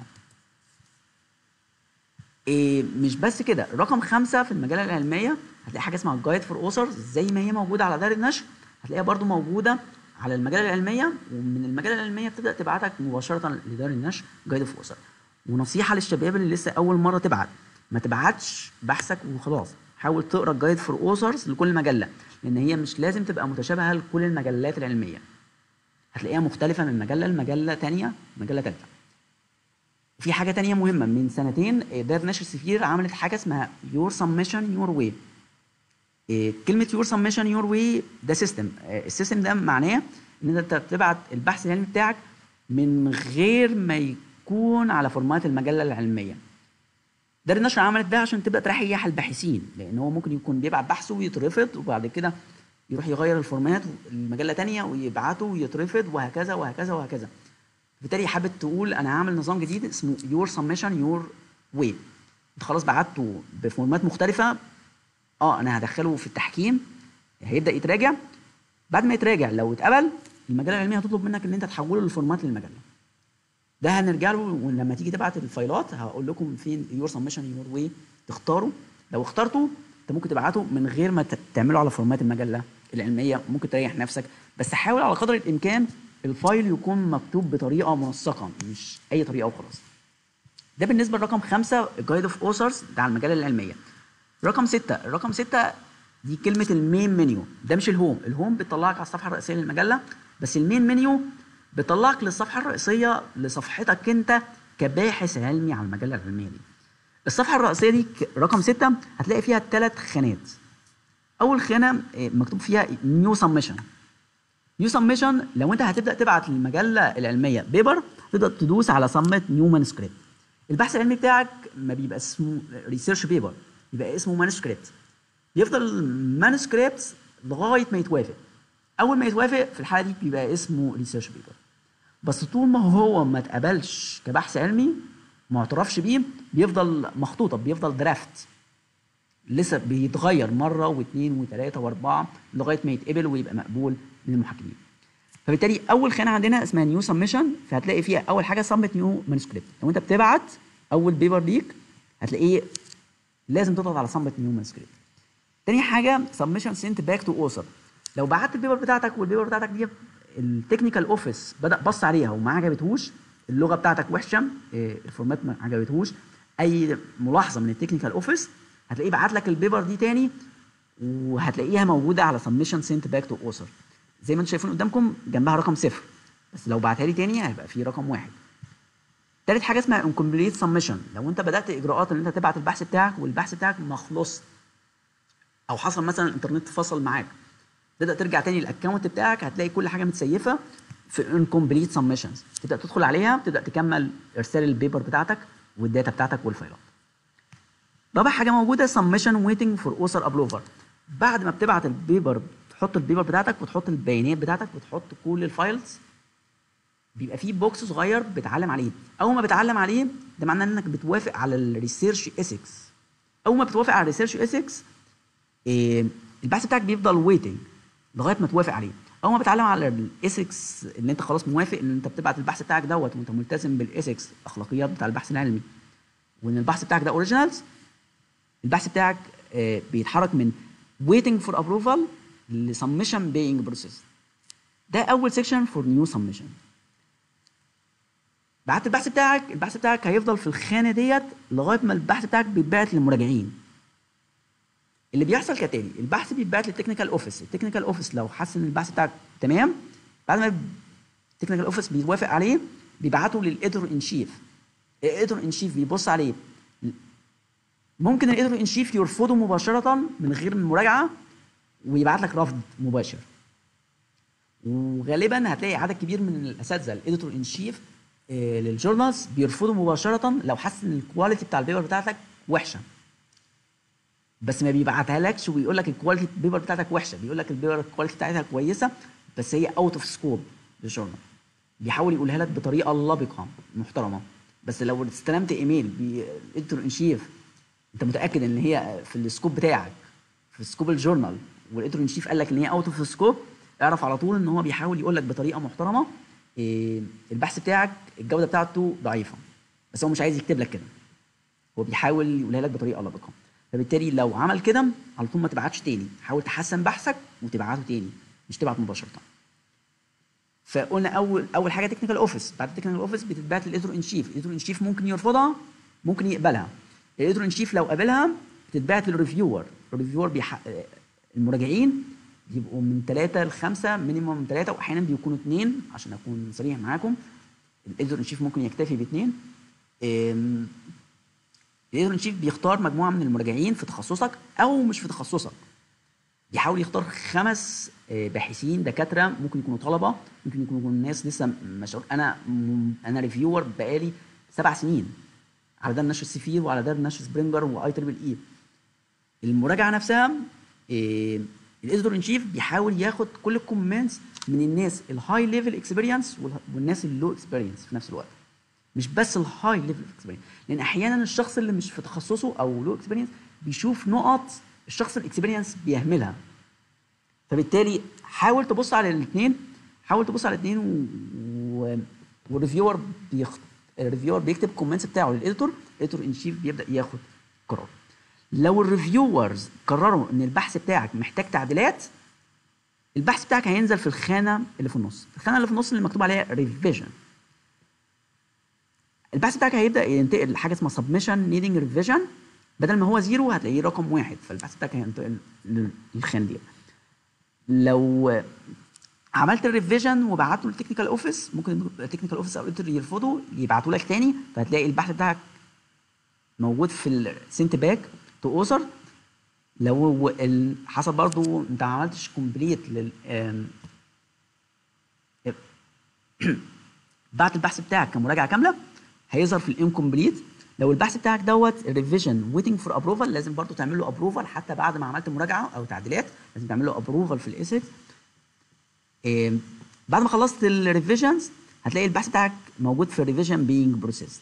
إيه مش بس كده رقم خمسة في المجلة العلمية هتلاقي حاجة اسمها جايد فور اوثرز زي ما هي موجودة على دار النشر هتلاقيها برضو موجودة على المجله العلميه ومن المجله العلميه بتبدا تبعتك مباشره لدار النشر جايد اوف اوثر ونصيحه للشباب اللي لسه اول مره تبعت ما تبعتش بحثك وخلاص حاول تقرا جايد فور اوثرز لكل مجله لان هي مش لازم تبقى متشابهه لكل المجلات العلميه هتلاقيها مختلفه من مجله لمجله تانية مجله ثالثه في حاجه تانية مهمه من سنتين دار نشر سفير عملت حاجه اسمها يور سبمشن يور واي كلمه يور سبمشن يور واي ده سيستم السيستم ده معناه ان انت بتبعت البحث العلمي بتاعك من غير ما يكون على فورمات المجله العلميه دار النشر عملت ده عشان تبدا تريح الباحثين لان هو ممكن يكون بيبعت بحثه ويترفض وبعد كده يروح يغير الفورمات المجله تانية ويبعته ويترفض وهكذا وهكذا وهكذا بالتالي حابب تقول انا هعمل نظام جديد اسمه يور سبمشن يور واي انت خلاص بعته بفورمات مختلفه اه انا هدخله في التحكيم هيبدا يتراجع بعد ما يتراجع لو اتقبل المجله العلميه هتطلب منك ان انت تحوله للفورمات للمجله ده هنرجع له ولما تيجي تبعت الفايلات هقول لكم فين يور سبمشن يور واي تختاروا لو اخترته انت ممكن تبعته من غير ما تعمله على فورمات المجله العلميه ممكن تريح نفسك بس حاول على قدر الامكان الفايل يكون مكتوب بطريقه منسقه مش اي طريقه وخلاص ده بالنسبه لرقم خمسة جايد اوف اوثرز ده على المجله العلميه رقم ستة رقم ستة دي كلمة المين منيو ده مش الهوم الهوم بيطلعك على الصفحة الرئيسية للمجلة بس المين منيو بيطلعك للصفحة الرئيسية لصفحتك انت كباحث علمي على المجلة العلمية دي الصفحة الرئيسية دي رقم ستة هتلاقي فيها ثلاث خانات أول خانة مكتوب فيها نيو سبمشن نيو سبمشن لو انت هتبدا تبعت للمجله العلميه بيبر تقدر تدوس على سمت نيو مانسكريبت البحث العلمي بتاعك ما بيبقى اسمه ريسيرش بيبر يبقى اسمه مانسكريبت يفضل مانسكريبت لغايه ما يتوافق اول ما يتوافق في الحاله دي بيبقى اسمه ريسيرش بيبر بس طول ما هو ما اتقبلش كبحث علمي ما اعترفش بيه بيفضل مخطوطه بيفضل درافت لسه بيتغير مره واثنين وثلاثه واربعه لغايه ما يتقبل ويبقى مقبول من المحاكمين فبالتالي اول خانه عندنا اسمها نيو سبمشن فهتلاقي فيها اول حاجه سبمت نيو مانسكريبت لو انت بتبعت اول بيبر ليك هتلاقيه لازم تضغط على سبمت نيو مانسكريبت تاني حاجه سبمشن سنت باك تو اوثر لو بعت البيبر بتاعتك والبيبر بتاعتك دي التكنيكال اوفيس بدا بص عليها وما عجبتهوش اللغه بتاعتك وحشه الفورمات ما عجبتهوش اي ملاحظه من التكنيكال اوفيس هتلاقيه بعت لك البيبر دي تاني وهتلاقيها موجوده على سبمشن سنت باك تو اوثر زي ما انتم شايفين قدامكم جنبها رقم صفر بس لو بعتها لي تاني هيبقى في رقم واحد تالت حاجه اسمها انكمبليت سبمشن لو انت بدات اجراءات ان انت تبعت البحث بتاعك والبحث بتاعك ما خلص او حصل مثلا الانترنت فصل معاك تبدا ترجع تاني الاكونت بتاعك هتلاقي كل حاجه متسيفه في انكمبليت سبمشنز تبدا تدخل عليها تبدا تكمل ارسال البيبر بتاعتك والداتا بتاعتك والفايلات رابع حاجه موجوده سبمشن ويتنج فور اوثر ابلوفر بعد ما بتبعت البيبر تحط البيبر بتاعتك وتحط البيانات بتاعتك وتحط كل الفايلز بيبقى فيه بوكس صغير بتعلم عليه اول ما بتعلم عليه ده معناه انك بتوافق على الريسيرش اسكس اول ما بتوافق على الريسيرش اسكس إيه البحث بتاعك بيفضل ويتنج لغايه ما توافق عليه اول ما بتعلم على الاسكس ان انت خلاص موافق ان انت بتبعت البحث بتاعك دوت وانت ملتزم بالاسكس اخلاقيات بتاع البحث العلمي وان البحث بتاعك ده اوريجينالز البحث بتاعك آه بيتحرك من waiting for approval لسبمشن بينج بروسيس ده اول سيكشن فور نيو سبمشن بعت البحث بتاعك البحث بتاعك هيفضل في الخانه ديت لغايه ما البحث بتاعك بيتبعت للمراجعين اللي بيحصل كتالي البحث بيتبعت للتكنيكال اوفيس التكنيكال اوفيس لو حس ان البحث بتاعك تمام بعد ما التكنيكال اوفيس بيوافق عليه بيبعته للاديتور ان شيف الاديتور ان شيف بيبص عليه ممكن الاديتور ان شيف يرفضه مباشره من غير مراجعه ويبعت لك رفض مباشر وغالبا هتلاقي عدد كبير من الاساتذه الاديتور ان شيف للجورنالز بيرفضوا مباشره لو حس ان الكواليتي بتاع البيبر بتاعتك وحشه بس ما بيبعتها لكش ويقول لك الكواليتي البيبر بتاعتك وحشه بيقول لك البيبر الكواليتي بتاعتها كويسه بس هي اوت اوف سكوب للجورنال بيحاول يقولها لك بطريقه لبقه محترمه بس لو استلمت ايميل بالاديتور ان شيف انت متاكد ان هي في السكوب بتاعك في سكوب الجورنال والاديتور ان شيف قال لك ان هي اوت اوف سكوب اعرف على طول ان هو بيحاول يقول لك بطريقه محترمه إيه البحث بتاعك الجوده بتاعته ضعيفه بس هو مش عايز يكتب لك كده هو بيحاول يقولها لك بطريقه لبقه فبالتالي لو عمل كده على طول ما تبعتش تاني حاول تحسن بحثك وتبعته تاني مش تبعت مباشره فقلنا اول اول حاجه تكنيكال اوفيس بعد التكنيكال اوفيس بتتبعت للاديتور ان شيف الاديتور ان شيف ممكن يرفضها ممكن يقبلها الاديتور ان شيف لو قابلها بتتبعت للريفيور الريفيور بيح... المراجعين بيبقوا من ثلاثة لخمسة مينيموم من ثلاثة وأحيانا بيكونوا اثنين عشان أكون صريح معاكم الإديتور إن شيف ممكن يكتفي باثنين الإديتور إن شيف بيختار مجموعة من المراجعين في تخصصك أو مش في تخصصك بيحاول يختار خمس آه، باحثين دكاترة ممكن يكونوا طلبة ممكن يكونوا ناس لسه مش أنا أنا ريفيور بقالي سبع سنين على ده نشر سفير وعلى ده نشر سبرينجر واي تريبل اي المراجعه نفسها إيه الاديتور ان شيف بيحاول ياخد كل الكومنتس من الناس الهاي ليفل اكسبيرينس والناس اللو اكسبيرينس في نفس الوقت مش بس الهاي ليفل اكسبيرينس لان احيانا الشخص اللي مش في تخصصه او لو اكسبيرينس بيشوف نقط الشخص الاكسبيرينس بيهملها فبالتالي حاول تبص على الاثنين حاول تبص على الاثنين و... والريفيور بيخ... الريفيور بيكتب كومنتس بتاعه للاديتور الاديتور ان شيف بيبدا ياخد قرار لو الريفيورز قرروا ان البحث بتاعك محتاج تعديلات البحث بتاعك هينزل في الخانه اللي في النص الخانه اللي في النص اللي مكتوب عليها ريفيجن البحث بتاعك هيبدا ينتقل لحاجه اسمها سبمشن نيدنج ريفيجن بدل ما هو زيرو هتلاقيه رقم واحد فالبحث بتاعك هينتقل للخانه دي لو عملت الريفيجن وبعته للتكنيكال اوفيس ممكن التكنيكال اوفيس او يرفضوا يبعتوا لك تاني فهتلاقي البحث بتاعك موجود في السنت باك تو اوثر لو حصل برضو انت ما عملتش كومبليت لل بعت البحث بتاعك كمراجعه كامله هيظهر في الانكمبليت لو البحث بتاعك دوت ريفيجن ويتنج فور ابروفال لازم برضو تعمل له ابروفال حتى بعد ما عملت مراجعه او تعديلات لازم تعمل له ابروفال في الاسيت بعد ما خلصت الريفيجنز هتلاقي البحث بتاعك موجود في الريفيجن بينج بروسيسد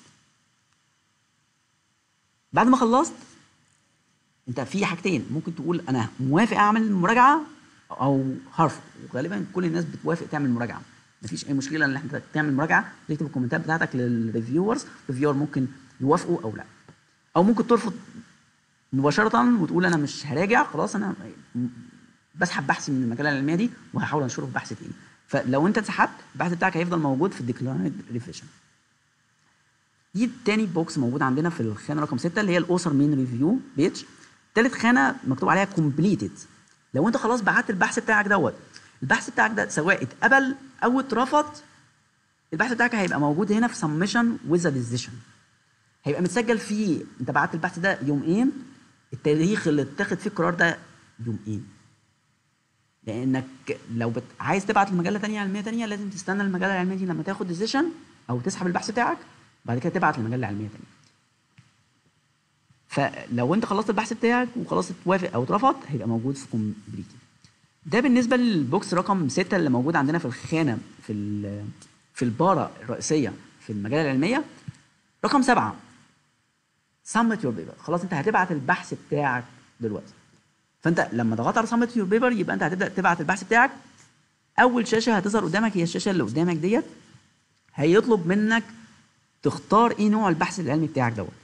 بعد ما خلصت انت في حاجتين ممكن تقول انا موافق اعمل مراجعه او هرفض وغالبا كل الناس بتوافق تعمل مراجعه مفيش اي مشكله ان انت تعمل مراجعه تكتب الكومنتات بتاعتك للريفيورز الريفيور ممكن يوافقوا او لا او ممكن ترفض مباشره وتقول انا مش هراجع خلاص انا بسحب بحث من المجله العلميه دي وهحاول انشره في بحث تاني فلو انت اتسحبت البحث بتاعك هيفضل موجود في الديكلايند ريفيجن دي تاني بوكس موجود عندنا في الخانه رقم 6 اللي هي الاوثر مين ريفيو بيج تالت خانه مكتوب عليها كومبليتد لو انت خلاص بعت البحث بتاعك دوت البحث بتاعك ده سواء اتقبل او اترفض البحث بتاعك هيبقى موجود هنا في سمشن ويز ديسيشن هيبقى متسجل فيه انت بعت البحث ده يوم ايه التاريخ اللي اتخذ فيه القرار ده يوم ايه لانك لو بت... عايز تبعت لمجله ثانيه علميه ثانيه لازم تستنى المجله العلميه دي لما تاخد ديسيشن او تسحب البحث بتاعك بعد كده تبعت لمجله علميه ثانيه فلو انت خلصت البحث بتاعك وخلاص اتوافق او اترفض هيبقى موجود في كومبليتد ده بالنسبه للبوكس رقم 6 اللي موجود عندنا في الخانه في في الباره الرئيسيه في المجله العلميه رقم سبعه سمت يور بيبر خلاص انت هتبعت البحث بتاعك دلوقتي فانت لما ضغطت على سمت يور بيبر يبقى انت هتبدا تبعت البحث بتاعك اول شاشه هتظهر قدامك هي الشاشه اللي قدامك ديت هيطلب منك تختار ايه نوع البحث العلمي بتاعك دوت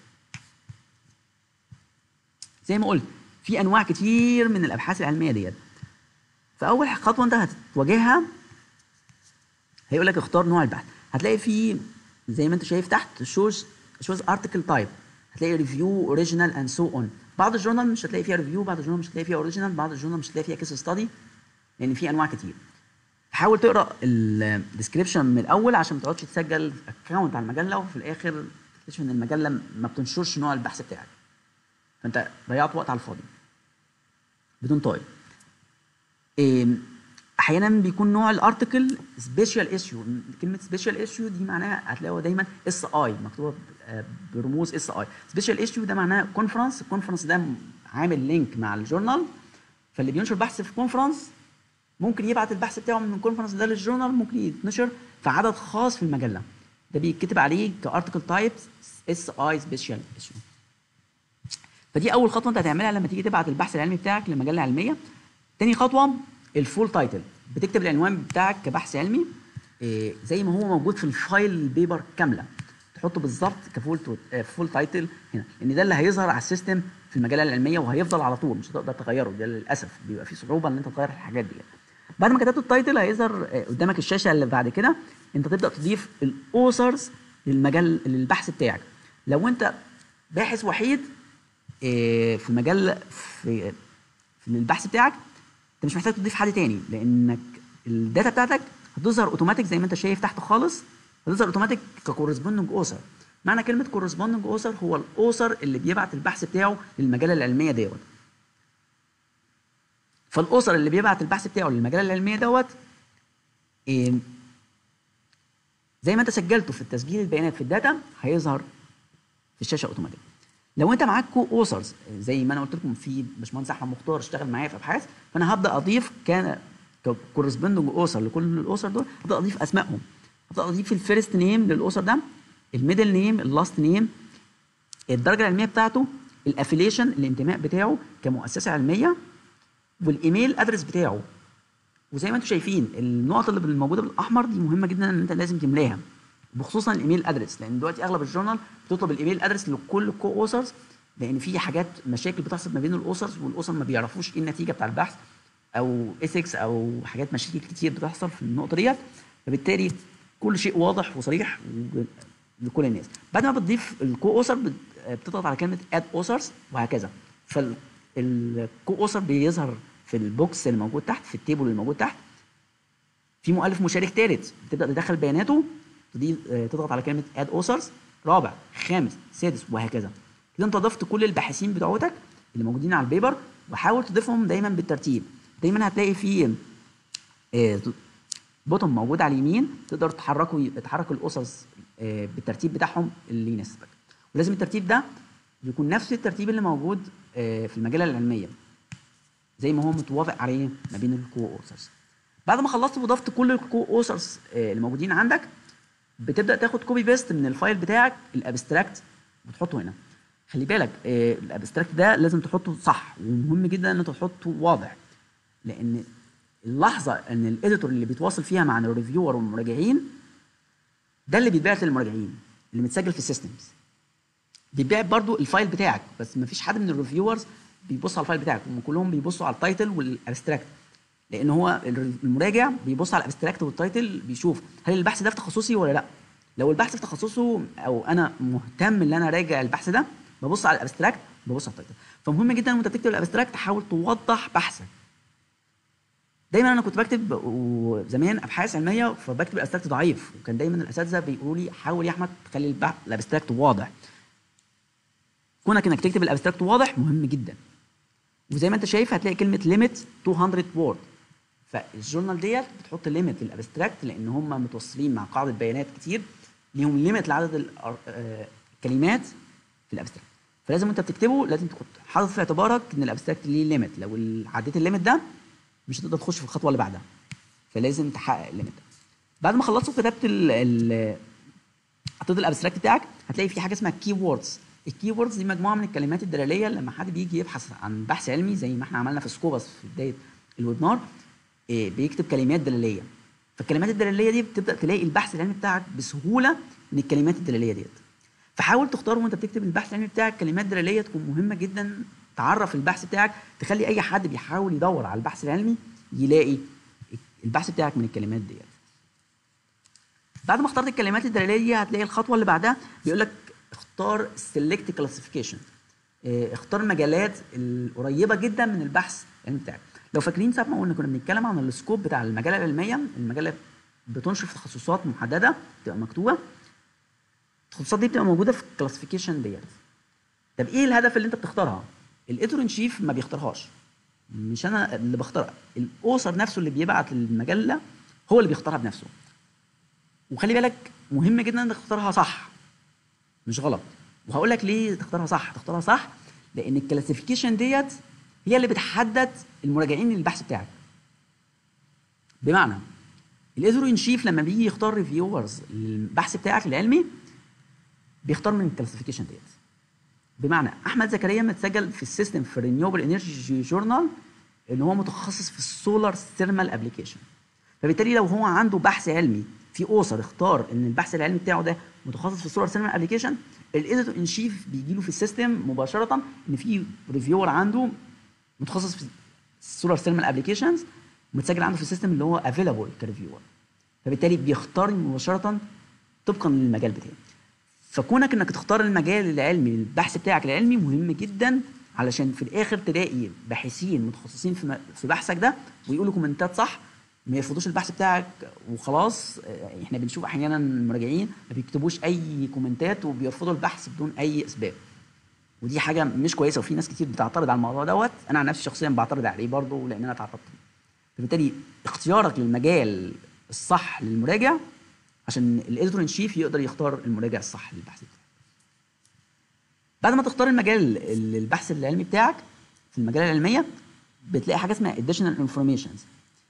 زي ما قلت في انواع كتير من الابحاث العلميه ديت فاول خطوه انت هتواجهها هيقول لك اختار نوع البحث هتلاقي في زي ما انت شايف تحت شوز شوز ارتكل تايب هتلاقي ريفيو اوريجينال اند سو اون بعض الجورنال مش هتلاقي فيها ريفيو بعض الجورنال مش هتلاقي فيها اوريجينال بعض الجورنال مش هتلاقي فيها كيس ستادي لان في انواع كتير حاول تقرا الديسكربشن من الاول عشان ما تقعدش تسجل اكونت على المجله وفي الاخر تكتشف ان المجله ما بتنشرش نوع البحث بتاعك فانت ضيعت وقت على الفاضي بدون طائل احيانا بيكون نوع الارتكل سبيشال ايشيو كلمه سبيشال ايشيو دي معناها هتلاقوها دايما اس اي مكتوبه برموز اس اي سبيشال ايشيو ده معناه كونفرنس الكونفرنس ده عامل لينك مع الجورنال فاللي بينشر بحث في كونفرنس ممكن يبعت البحث بتاعه من الكونفرنس ده للجورنال ممكن يتنشر في عدد خاص في المجله ده بيتكتب عليه كارتكل تايب اس اي سبيشال ايشيو فدي اول خطوه انت هتعملها لما تيجي تبعت البحث العلمي بتاعك لمجله علميه تاني خطوه الفول تايتل بتكتب العنوان بتاعك كبحث علمي إيه زي ما هو موجود في الفايل البيبر كامله تحطه بالظبط كفول فول تايتل هنا لان ده اللي هيظهر على السيستم في المجله العلميه وهيفضل على طول مش هتقدر تغيره ده للاسف بيبقى في صعوبه ان انت تغير الحاجات دي بعد ما كتبت التايتل هيظهر آه، قدامك الشاشه اللي بعد كده انت تبدا تضيف الاوثرز للمجال للبحث بتاعك لو انت باحث وحيد آه، في المجال في في البحث بتاعك انت مش محتاج تضيف حد تاني لانك الداتا بتاعتك هتظهر اوتوماتيك زي ما انت شايف تحت خالص هتظهر اوتوماتيك ككورسبوندنج اوثر معنى كلمه كورسبوندنج اوثر هو الاوثر اللي بيبعت البحث بتاعه للمجله العلميه ديت فالاوثر اللي بيبعت البحث بتاعه للمجله العلميه دوت إيه، زي ما انت سجلته في التسجيل البيانات في الداتا هيظهر في الشاشه اوتوماتيك لو انت معاك كو اوثرز زي ما انا قلت لكم في باشمهندس احمد مختار اشتغل معايا في ابحاث فانا هبدا اضيف كان كورسبوندنج اوثر لكل الاوثر دول هبدا اضيف اسمائهم هبدا اضيف الفيرست نيم للاوثر ده الميدل نيم اللاست نيم الدرجه العلميه بتاعته الافيليشن الانتماء بتاعه كمؤسسه علميه والايميل ادرس بتاعه وزي ما انتم شايفين النقط اللي موجوده بالاحمر دي مهمه جدا ان انت لازم تملاها بخصوصا الايميل ادرس لان دلوقتي اغلب الجورنال بتطلب الايميل ادرس لكل كو اوثرز لان في حاجات مشاكل بتحصل ما بين الاوثرز والاوثر ما بيعرفوش ايه النتيجه بتاع البحث او اثكس او حاجات مشاكل كتير بتحصل في النقطه ديت فبالتالي كل شيء واضح وصريح لكل الناس بعد ما بتضيف الكو اوثر بتضغط على كلمه اد اوثرز وهكذا فالكو اوثر بيظهر في البوكس اللي موجود تحت في التيبل اللي موجود تحت في مؤلف مشارك ثالث بتبدا تدخل بياناته تضغط على كلمه اد اوثرز رابع خامس سادس وهكذا كده انت ضفت كل الباحثين بتوعتك اللي موجودين على البيبر وحاول تضيفهم دايما بالترتيب دايما هتلاقي في بوتوم موجود على اليمين تقدر تحركه تحرك الاوثرز بالترتيب بتاعهم اللي يناسبك ولازم الترتيب ده يكون نفس الترتيب اللي موجود في المجله العلميه زي ما هو متوافق عليه ما بين الكو اوثرز بعد ما خلصت وضفت كل الكو اوثرز اللي موجودين عندك بتبدا تاخد كوبي بيست من الفايل بتاعك الابستراكت وتحطه هنا خلي بالك الابستراكت ده لازم تحطه صح ومهم جدا ان انت تحطه واضح لان اللحظه ان الاديتور اللي بيتواصل فيها مع الريفيور والمراجعين ده اللي بيتبعت للمراجعين اللي متسجل في السيستمز بيتبعت برضو الفايل بتاعك بس ما فيش حد من الريفيورز بيبص على الفايل بتاعك هم كلهم بيبصوا على التايتل والابستراكت لان هو المراجع بيبص على الابستراكت والتايتل بيشوف هل البحث ده في تخصصي ولا لا لو البحث في تخصصه او انا مهتم ان انا اراجع البحث ده ببص على الابستراكت ببص على التايتل فمهم جدا وانت بتكتب الابستراكت تحاول توضح بحثك دايما انا كنت بكتب زمان ابحاث علميه فبكتب الابستراكت ضعيف وكان دايما الاساتذه بيقولوا لي حاول يا احمد تخلي الابستراكت واضح كونك انك تكتب الابستراكت واضح مهم جدا وزي ما انت شايف هتلاقي كلمه ليميت 200 وورد فالجورنال ديت بتحط ليميت للابستراكت لان هم متوصلين مع قاعده بيانات كتير ليهم ليميت لعدد الكلمات في الابستراكت فلازم انت بتكتبه لازم تحط حاطط في اعتبارك ان الابستراكت ليه ليميت لو عديت الليميت ده مش هتقدر تخش في الخطوه اللي بعدها فلازم تحقق الليميت ده بعد ما خلصت وكتبت ال حطيت الابستراكت بتاعك هتلاقي في حاجه اسمها كي ووردز الكي ووردز دي مجموعه من الكلمات الدلاليه لما حد بيجي يبحث عن بحث علمي زي ما احنا عملنا في سكوبس في بدايه الويبنار إيه بيكتب كلمات دلاليه فالكلمات الدلاليه دي بتبدا تلاقي البحث العلمي بتاعك بسهوله من الكلمات الدلاليه ديت فحاول تختار وانت بتكتب البحث العلمي بتاعك كلمات دلاليه تكون مهمه جدا تعرف البحث بتاعك تخلي اي حد بيحاول يدور على البحث العلمي يلاقي البحث بتاعك من الكلمات ديت بعد ما اخترت الكلمات الدلاليه دي هتلاقي الخطوه اللي بعدها بيقول لك اختار سيلكت كلاسيفيكيشن اختار المجالات القريبه جدا من البحث العلمي بتاعك لو فاكرين ساعه ما قلنا كنا بنتكلم عن السكوب بتاع المجله العلميه المجله بتنشر في تخصصات محدده بتبقى مكتوبه التخصصات دي بتبقى موجوده في الكلاسيفيكيشن ديت طب ايه الهدف اللي انت بتختارها الايديتور ان شيف ما بيختارهاش مش انا اللي بختارها الاوثر نفسه اللي بيبعت المجله هو اللي بيختارها بنفسه وخلي بالك مهم جدا انك تختارها صح مش غلط وهقول لك ليه تختارها صح تختارها صح لان الكلاسيفيكيشن ديت هي اللي بتحدد المراجعين للبحث بتاعك بمعنى الايديتور ان شيف لما بيجي يختار ريفيورز للبحث بتاعك العلمي بيختار من الكلاسيفيكيشن ديت بمعنى احمد زكريا متسجل في السيستم في رينيوبل انرجي جورنال ان هو متخصص في السولار ثيرمال ابلكيشن فبالتالي لو هو عنده بحث علمي في اوثر اختار ان البحث العلمي بتاعه ده متخصص في السولار ثيرمال ابلكيشن الايديتور ان شيف بيجي له في السيستم مباشره ان في ريفيور عنده متخصص في السولار ثيرمال ابلكيشنز متسجل عنده في السيستم اللي هو افيلابل كريفيور فبالتالي بيختار مباشره طبقا للمجال بتاعه فكونك انك تختار المجال العلمي البحث بتاعك العلمي مهم جدا علشان في الاخر تلاقي باحثين متخصصين في م- في بحثك ده ويقولوا كومنتات صح ما يرفضوش البحث بتاعك وخلاص آه، احنا بنشوف احيانا مراجعين ما بيكتبوش اي كومنتات وبيرفضوا البحث بدون اي اسباب ودي حاجه مش كويسه وفي ناس كتير بتعترض على الموضوع دوت انا عن نفسي شخصيا بعترض عليه برضه لان انا اتعرضت فبالتالي اختيارك للمجال الصح للمراجع عشان الاديتور ان شيف يقدر يختار المراجع الصح للبحث بتاعك بعد ما تختار المجال البحث العلمي بتاعك في المجال العلميه بتلاقي حاجه اسمها additional informations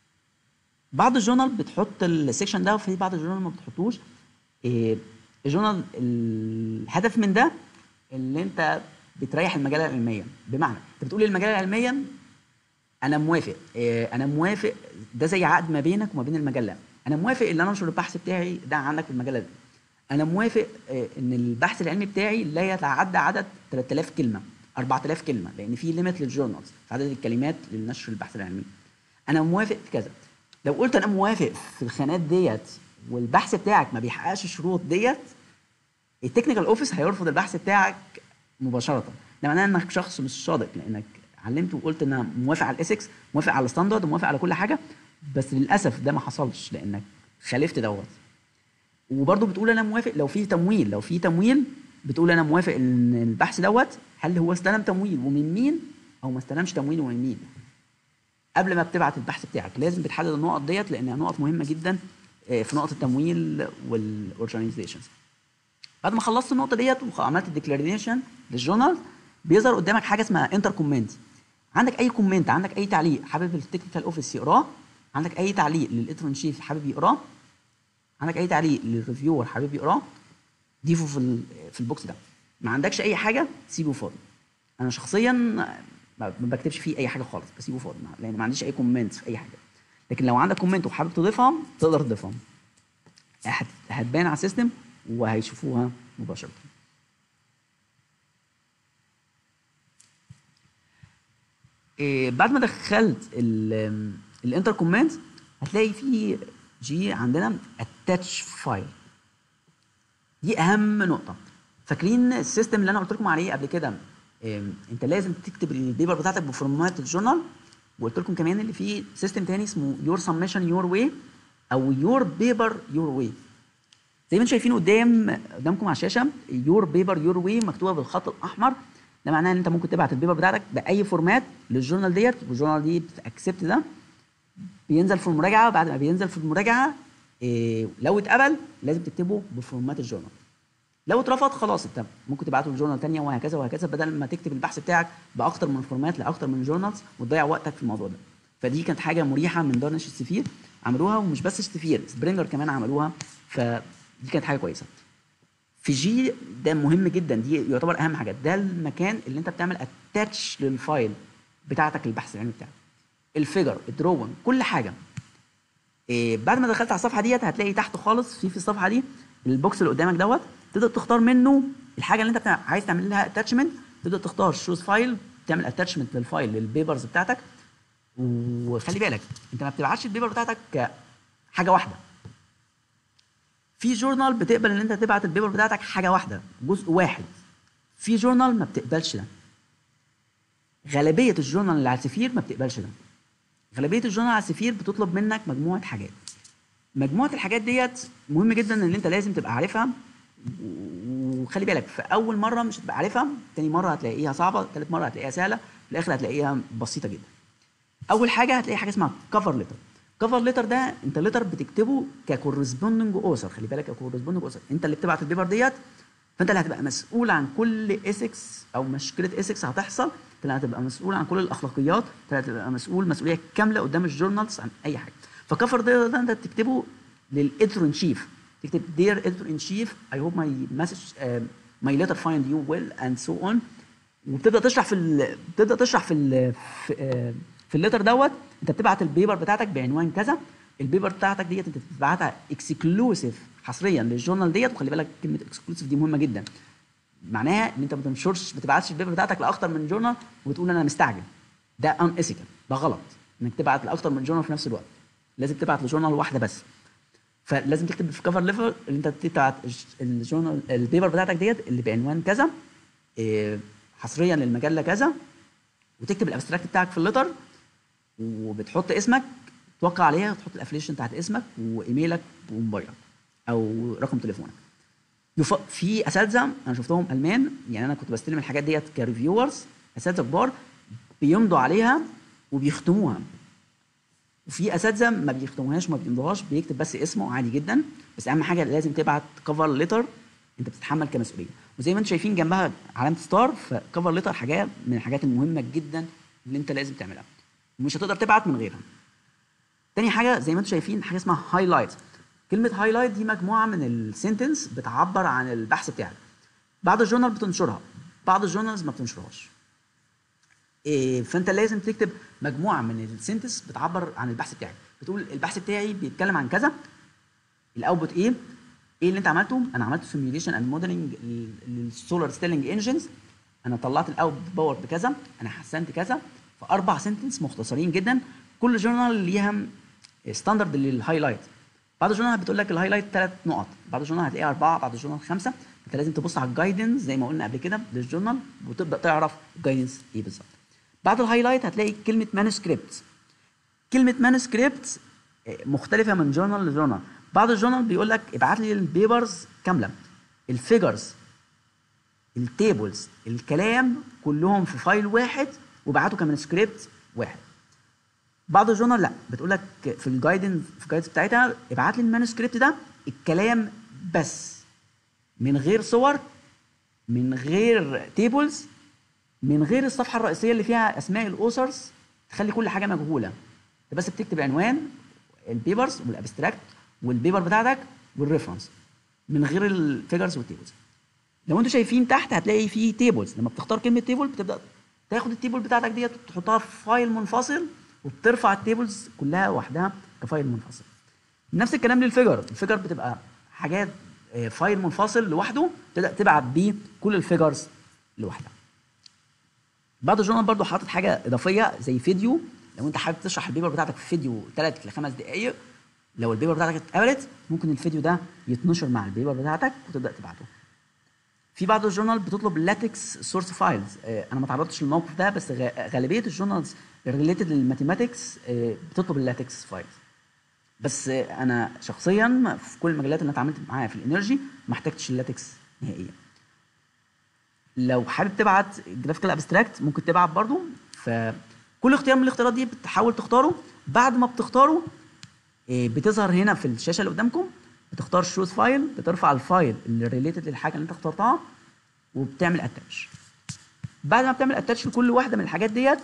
بعض الجورنال بتحط السكشن ده وفي بعض الجورنال ما بتحطوش إيه، الجورنال الهدف من ده اللي انت بتريح المجال العلميه بمعنى انت بتقول للمجال العلميا انا موافق إيه، انا موافق ده زي عقد ما بينك وما بين المجال ده انا موافق ان انا انشر البحث بتاعي ده عندك في المجال ده انا موافق إيه، ان البحث العلمي بتاعي لا يتعدى عدد 3000 كلمه 4000 كلمه لان في ليميت للجورنالز في عدد الكلمات للنشر البحث العلمي انا موافق في كذا لو قلت انا موافق في الخانات ديت والبحث بتاعك ما بيحققش الشروط ديت التكنيكال اوفيس هيرفض البحث بتاعك مباشره ده معناه انك شخص مش صادق لانك علمت وقلت ان انا موافق على الاسكس موافق على الستاندرد وموافق على كل حاجه بس للاسف ده ما حصلش لانك خالفت دوت وبرضه بتقول انا موافق لو في تمويل لو في تمويل بتقول انا موافق ان البحث دوت هل هو استلم تمويل ومن مين او ما استلمش تمويل ومن مين قبل ما بتبعت البحث بتاعك لازم بتحدد النقط ديت لانها نقط مهمه جدا آه، في نقط التمويل والاورجانيزيشنز بعد ما خلصت النقطه ديت وعملت الديكلاريشن للجورنال بيظهر قدامك حاجه اسمها انتر كومنت عندك اي كومنت عندك اي تعليق حابب التكنيكال اوفيس يقراه عندك اي تعليق للاديتور شيف حابب يقراه عندك اي تعليق للريفيور حابب يقراه ضيفه في ال- في البوكس ده ما عندكش اي حاجه سيبه فاضي انا شخصيا ما ما بكتبش فيه اي حاجه خالص بسيبه فاضي ما- لان ما عنديش اي كومنت في اي حاجه لكن لو عندك كومنت وحابب تضيفها تقدر تضيفها هت- هتبان على السيستم وهيشوفوها مباشره إيه بعد ما دخلت الانتر كومنت هتلاقي في جي عندنا اتاتش فايل دي اهم نقطه فاكرين السيستم اللي انا قلت لكم عليه قبل كده إيه انت لازم تكتب البيبر بتاعتك بفورمات الجورنال وقلت لكم كمان اللي فيه سيستم تاني اسمه يور سبمشن يور واي او يور بيبر يور واي زي ما انتم شايفين قدام قدامكم على الشاشه يور بيبر يور واي مكتوبه بالخط الاحمر ده معناه ان انت ممكن تبعت البيبر بتاعتك باي فورمات للجورنال ديت والجورنال دي بتاكسبت ده بينزل في المراجعه بعد ما بينزل في المراجعه إيه لو اتقبل لازم تكتبه بفورمات الجورنال لو اترفض خلاص انت ممكن تبعته لجورنال تانية وهكذا وهكذا بدل ما تكتب البحث بتاعك باكتر من فورمات لاكتر من جورنالز وتضيع وقتك في الموضوع ده فدي كانت حاجه مريحه من دارنش السفير عملوها ومش بس السفير سبرينجر كمان عملوها فدي كانت حاجه كويسه في جي ده مهم جدا دي يعتبر اهم حاجه ده المكان اللي انت بتعمل اتاتش للفايل بتاعتك البحث العلمي بتاعك الفيجر الدرون كل حاجه إيه بعد ما دخلت على الصفحه ديت هتلاقي تحت خالص في في الصفحه دي البوكس اللي قدامك دوت تقدر تختار منه الحاجه اللي انت بتاع عايز تعمل لها اتاتشمنت تقدر تختار شوز فايل تعمل اتاتشمنت للفايل للبيبرز بتاعتك وخلي بالك انت ما بتبعتش البيبر بتاعتك حاجه واحده في جورنال بتقبل ان انت تبعت البيبر بتاعتك حاجه واحده جزء واحد في جورنال ما بتقبلش ده غالبيه الجورنال اللي على السفير ما بتقبلش ده غالبيه الجورنال على السفير بتطلب منك مجموعه حاجات مجموعه الحاجات ديت مهم جدا ان انت لازم تبقى عارفها وخلي بالك في اول مره مش هتبقى عارفها تاني مره هتلاقيها صعبه ثالث مره هتلاقيها سهله في الاخر هتلاقيها بسيطه جدا اول حاجه هتلاقي حاجه اسمها كفر ليتر كفر ليتر ده انت ليتر بتكتبه ككورسبوندنج اوثر خلي بالك ككورسبوندنج اوثر انت اللي بتبعت البيبر ديت فانت اللي هتبقى مسؤول عن كل اسكس او مشكله اسكس هتحصل انت اللي هتبقى مسؤول عن كل الاخلاقيات انت اللي هتبقى مسؤول مسؤوليه كامله قدام الجورنالز عن اي حاجه فكفر ده, ده انت تكتبه للاديتور ان شيف تكتب دير اديتور ان شيف اي هوب ماي مسج ماي ليتر فايند يو ويل اند سو اون وبتبدا تشرح في ال... بتبدا تشرح في ال... في, آه في الليتر دوت انت بتبعت البيبر بتاعتك بعنوان كذا البيبر بتاعتك ديت انت بتبعتها اكسكلوسيف حصريا للجورنال ديت وخلي بالك كلمه اكسكلوسيف دي مهمه جدا معناها ان انت ما تنشرش ما تبعتش البيبر بتاعتك لاكتر من جورنال وتقول انا مستعجل ده ان ايثيكال ده غلط انك تبعت لاكتر من جورنال في نفس الوقت لازم تبعت لجورنال واحده بس فلازم تكتب في كفر ليفر اللي انت تبعت الجورنال البيبر بتاعتك ديت اللي بعنوان كذا إيه، حصريا للمجله كذا وتكتب الابستراكت بتاعك في الليتر وبتحط اسمك توقع عليها وتحط الافليشن بتاعت اسمك وايميلك وموبايلك او رقم تليفونك يف... في اساتذه انا شفتهم المان يعني انا كنت بستلم الحاجات ديت كريفيورز اساتذه كبار بيمضوا عليها وبيختموها وفي اساتذه ما بيختموهاش وما بيمضوهاش بيكتب بس اسمه عادي جدا بس اهم حاجه لازم تبعت كفر ليتر انت بتتحمل كمسؤوليه وزي ما انتم شايفين جنبها علامه ستار فكفر ليتر حاجه من الحاجات المهمه جدا اللي انت لازم تعملها ومش هتقدر تبعت من غيرها تاني حاجه زي ما انتم شايفين حاجه اسمها هايلايت كلمه هايلايت دي مجموعه من السنتنس بتعبر عن البحث بتاعك بعض الجورنال بتنشرها بعض الجورنالز ما بتنشرهاش إيه فانت لازم تكتب مجموعه من السنتنس بتعبر عن البحث بتاعك بتقول البحث بتاعي بيتكلم عن كذا الاوتبوت ايه ايه اللي انت عملته انا عملت سيميوليشن اند موديلنج للسولار ستيلنج انجنز انا طلعت الاوت باور بكذا انا حسنت كذا في اربع سنتنس مختصرين جدا كل جورنال ليها ستاندرد للهايلايت بعض الجورنال بتقول لك الهايلايت ثلاث نقط بعض الجورنال هتلاقيها اربعه بعض الجورنال خمسه انت لازم تبص على الجايدنس زي ما قلنا قبل كده للجورنال وتبدا تعرف الجايدنس ايه بالظبط بعد الهايلايت هتلاقي كلمه مانuscript كلمه مانuscript مختلفه من جورنال لجورنال بعض الجورنال بيقول لك ابعت لي البيبرز كامله الفيجرز التيبلز الكلام كلهم في فايل واحد وابعته كمانuscript واحد بعض الجورنال لا بتقول لك في الجايدنس في الجايدنس بتاعتها ابعت لي المانuscript ده الكلام بس من غير صور من غير تيبلز من غير الصفحه الرئيسيه اللي فيها اسماء الاوثرز تخلي كل حاجه مجهوله انت بس بتكتب عنوان البيبرز والابستراكت والبيبر بتاعتك والريفرنس من غير الفيجرز والتيبلز لو انتوا شايفين تحت هتلاقي في تيبلز لما بتختار كلمه تيبل بتبدا تاخد التيبل بتاعتك ديت وتحطها في فايل منفصل وبترفع التيبلز كلها وحدها كفايل منفصل نفس الكلام للفيجر الفيجر بتبقى حاجات فايل منفصل لوحده تبدا تبعت بيه كل الفيجرز لوحدها بعض الجورنال برضو حاطط حاجه اضافيه زي فيديو لو انت حابب تشرح البيبر بتاعتك في فيديو 3 ل 5 دقائق لو البيبر بتاعتك اتقبلت ممكن الفيديو ده يتنشر مع البيبر بتاعتك وتبدا تبعته في بعض الجورنال بتطلب لاتكس سورس فايلز انا ما تعرضتش للموقف ده بس غالبيه الجورنالز ريليتد للماثيماتكس بتطلب اللاتكس فايلز بس انا شخصيا في كل المجالات اللي انا اتعاملت معاها في الانرجي ما احتجتش اللاتكس نهائيا لو حابب تبعت جرافيكال ابستراكت ممكن تبعت برضو فكل اختيار من الاختيارات دي بتحاول تختاره بعد ما بتختاره بتظهر هنا في الشاشه اللي قدامكم بتختار شوز فايل بترفع الفايل اللي ريليتد للحاجه اللي انت اخترتها وبتعمل اتاتش بعد ما بتعمل اتاتش لكل واحده من الحاجات ديت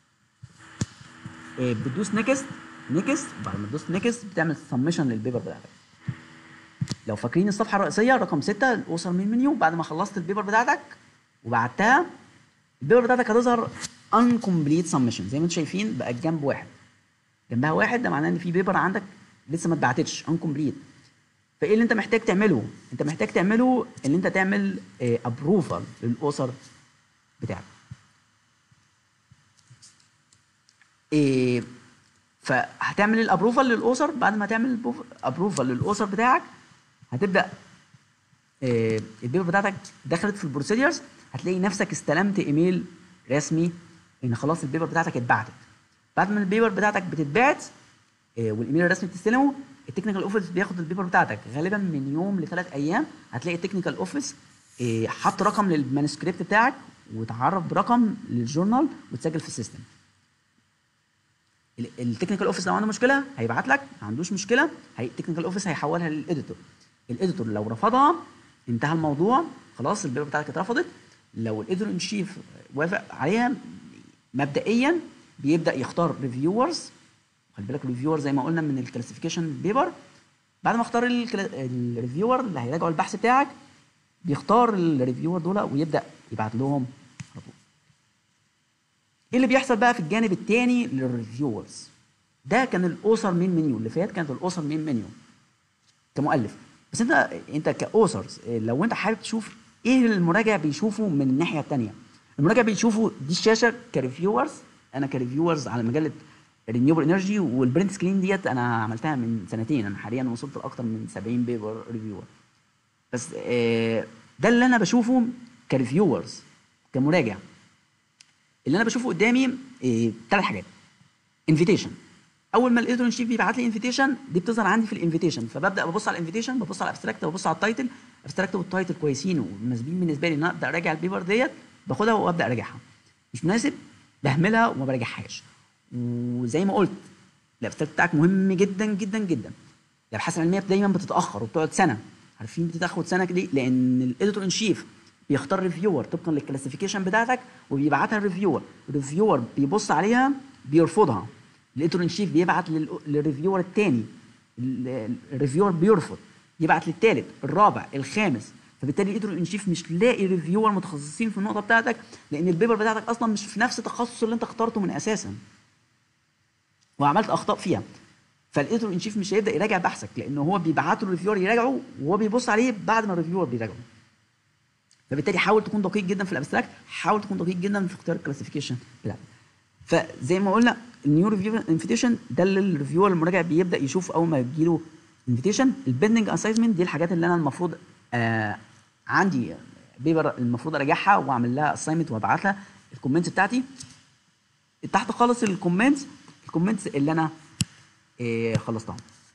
بتدوس نيكست نيكست بعد ما تدوس نيكست بتعمل سبمشن للبيبر بتاعتك لو فاكرين الصفحه الرئيسيه رقم 6 الاوصل من المنيو بعد ما خلصت البيبر بتاعتك وبعتها البيبر بتاعتك هتظهر انكمبليت سبمشن زي ما انتم شايفين بقى جنب واحد جنبها واحد ده معناه ان في بيبر عندك لسه ما اتبعتتش انكمبليت فايه اللي انت محتاج تعمله؟ انت محتاج تعمله ان انت تعمل ابروفال للاوثر بتاعك. إيه فهتعمل الابروفال للاوثر بعد ما تعمل ابروفال للاوثر بتاعك هتبدا إيه البيبر بتاعتك دخلت في البروسيدرز هتلاقي نفسك استلمت ايميل رسمي ان خلاص البيبر بتاعتك اتبعتت. بعد ما البيبر بتاعتك بتتبعت إيه والايميل الرسمي بتستلمه التكنيكال اوفيس بياخد البيبر بتاعتك غالبا من يوم لثلاث ايام هتلاقي التكنيكال اوفيس إيه حط رقم للمانuscript بتاعك وتعرف برقم للجورنال وتسجل في السيستم التكنيكال اوفيس لو عنده مشكله هيبعت لك ما عندوش مشكله هي التكنيكال اوفيس هيحولها للاديتور الاديتور لو رفضها انتهى الموضوع خلاص البيبر بتاعتك اترفضت لو الاديتور ان شيف وافق عليها مبدئيا بيبدا يختار ريفيورز خلي بالك الريفيور زي ما قلنا من الكلاسيفيكيشن بيبر بعد ما اختار الريفيور اللي هيراجعوا البحث بتاعك بيختار الريفيور دول ويبدا يبعت لهم على طول. ايه اللي بيحصل بقى في الجانب الثاني للريفيورز؟ ده كان الاوثر مين منيو اللي فات كانت الاوثر مين منيو كمؤلف بس انت انت كاوثرز لو انت حابب تشوف ايه المراجع بيشوفه من الناحيه الثانيه المراجع بيشوفه دي الشاشه كريفيورز انا كريفيورز على مجله رينيوبل انرجي والبرنت سكرين ديت انا عملتها من سنتين انا حاليا وصلت لاكتر من 70 بيبر ريفيور بس آه، ده اللي انا بشوفه كريفيورز كمراجع اللي انا بشوفه قدامي ثلاث حاجات انفيتيشن اول ما الاديتور ان شيف بيبعت لي انفيتيشن دي بتظهر عندي في الانفيتيشن فببدا ببص على الانفيتيشن ببص على الابستراكت ببص على التايتل الابستراكت والتايتل كويسين ومناسبين بالنسبه لي ان انا ابدا اراجع البيبر ديت باخدها وابدا اراجعها مش مناسب بهملها وما براجعهاش وزي ما قلت الابستراكت بتاعك مهم جدا جدا جدا الابحاث العلميه دايما بتتاخر وبتقعد سنه عارفين بتاخد سنه ليه؟ لان الاديتور ان شيف بيختار ريفيور طبقا للكلاسيفيكيشن بتاعتك وبيبعتها للريفيور الريفيور بيبص عليها بيرفضها الاديتور ان شيف بيبعت لل- للريفيور الثاني الريفيور بيرفض يبعت للثالث الرابع الخامس فبالتالي الاديتور ان شيف مش لاقي ريفيور متخصصين في النقطه بتاعتك لان البيبر بتاعتك اصلا مش في نفس التخصص اللي انت اخترته من اساسا وعملت اخطاء فيها فالاديتور ان شيف مش هيبدا يراجع بحثك لان هو بيبعته الريفيور يراجعه وهو بيبص عليه بعد ما الريفيور بيراجعه فبالتالي حاول تكون دقيق جدا في الابستراكت حاول تكون دقيق جدا في اختيار الكلاسيفيكيشن بتاعك فزي ما قلنا النيو ريفيو انفيتيشن ده اللي الريفيور المراجع بيبدا يشوف اول ما يجيله انفيتيشن البندنج اساينمنت دي الحاجات اللي انا المفروض آه عندي بيبر المفروض اراجعها واعمل لها اساينمنت وابعتها الكومنتس بتاعتي تحت خالص الكومنتس الكومنتس اللي انا آه خلصتها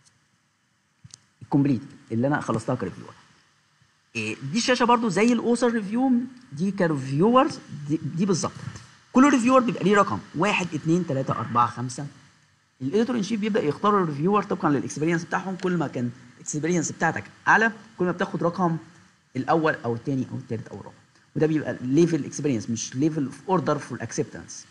الكومبليت اللي انا خلصتها كريفيور إيه، دي الشاشه برضو زي الاوسر ريفيو دي كريفيورز دي, دي بالظبط كل ريفيور بيبقى ليه رقم واحد اثنين ثلاثة أربعة خمسة الايديتور ان شيف بيبدا يختار الريفيور طبقا للاكسبيرينس بتاعهم كل ما كان الاكسبيرينس بتاعتك اعلى كل ما بتاخد رقم الاول او الثاني او الثالث او الرابع وده بيبقى ليفل اكسبيرينس مش ليفل اوف اوردر فور اكسبتنس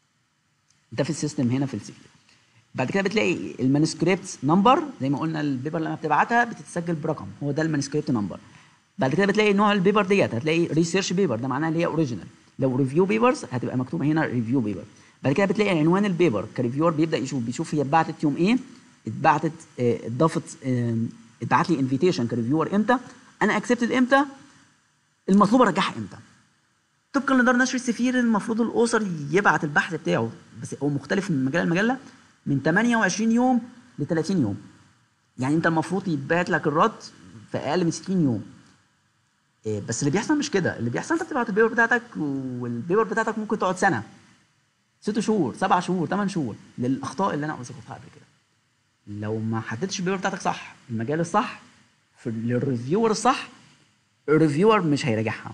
ده في السيستم هنا في السي بعد كده بتلاقي المانuscript نمبر زي ما قلنا البيبر لما بتبعتها بتتسجل برقم هو ده المانuscript نمبر بعد كده بتلاقي نوع البيبر ديت هتلاقي ريسيرش بيبر ده معناها اللي هي اوريجينال لو ريفيو بيبرز هتبقى مكتوبه هنا ريفيو بيبر بعد كده بتلاقي عنوان البيبر كريفيور بيبدا يشوف بيشوف هي اتبعتت يوم ايه اتبعتت اه، اتضافت اه، اتبعت لي انفيتيشن كريفيور امتى انا اكسبتد امتى المطلوب ارجعها امتى طبقا لدار نشر السفير المفروض الاسر يبعت البحث بتاعه بس هو مختلف من مجله لمجله من 28 يوم ل 30 يوم يعني انت المفروض يتبعت لك الرد في اقل من 60 يوم إيه، بس اللي بيحصل مش كده اللي بيحصل انت بتبعت البيبر بتاعتك والبيبر بتاعتك ممكن تقعد سنه ست شهور سبع شهور ثمان شهور للاخطاء اللي انا وصفتها قبل كده لو ما حددتش البيبر بتاعتك صح المجال الصح في للريفيور الصح الريفيور مش هيراجعها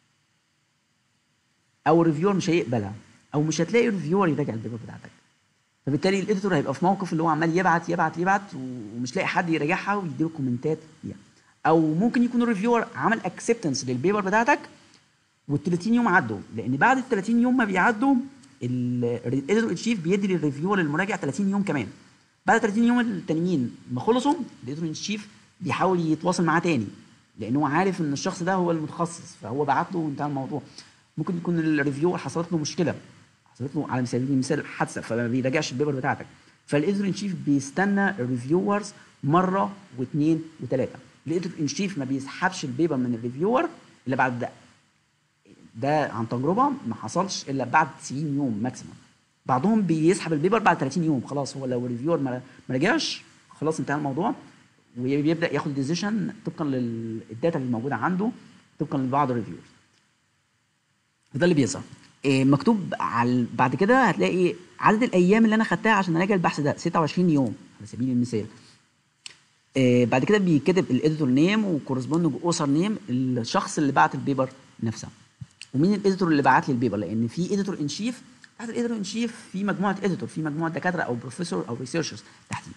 او الريفيور مش هيقبلها او مش هتلاقي ريفيور يراجع البيبر بتاعتك فبالتالي الاديتور هيبقى في موقف اللي هو عمال يبعت يبعت يبعت ومش لاقي حد يراجعها ويديله كومنتات فيها او ممكن يكون الريفيور عمل اكسبتنس للبيبر بتاعتك وال 30 يوم عدوا لان بعد ال 30 يوم ما بيعدوا الاديتور تشيف بيدي للريفيور المراجع 30 يوم كمان بعد 30 يوم التانيين ما خلصوا الاديتور تشيف بيحاول يتواصل معاه تاني لان هو عارف ان الشخص ده هو المتخصص فهو بعت له وانتهى الموضوع ممكن يكون الريفيور حصلت له مشكله حصلت له على سبيل المثال حادثه فما بيراجعش البيبر بتاعتك فالاديتور ان شيف بيستنى الريفيورز مره واثنين وثلاثه الاديتور ان شيف ما بيسحبش البيبر من الريفيور الا بعد ده ده عن تجربه ما حصلش الا بعد 90 يوم ماكسيموم بعضهم بيسحب البيبر بعد 30 يوم خلاص هو لو الريفيور ما ما رجعش خلاص انتهى الموضوع وبيبدا ياخد ديسيشن طبقا للداتا اللي موجوده عنده طبقا لبعض الريفيورز وده اللي بيظهر إيه مكتوب على بعد كده هتلاقي عدد الايام اللي انا خدتها عشان اراجع البحث ده 26 يوم على سبيل المثال إيه بعد كده بيكتب الاديتور نيم وكورسبوندنج اوثر نيم الشخص اللي بعت البيبر نفسها ومين الاديتور اللي بعت لي البيبر لان في اديتور ان شيف تحت الاديتور ان شيف في مجموعه اديتور في مجموعه دكاتره او بروفيسور او ريسيرشرز تحتيه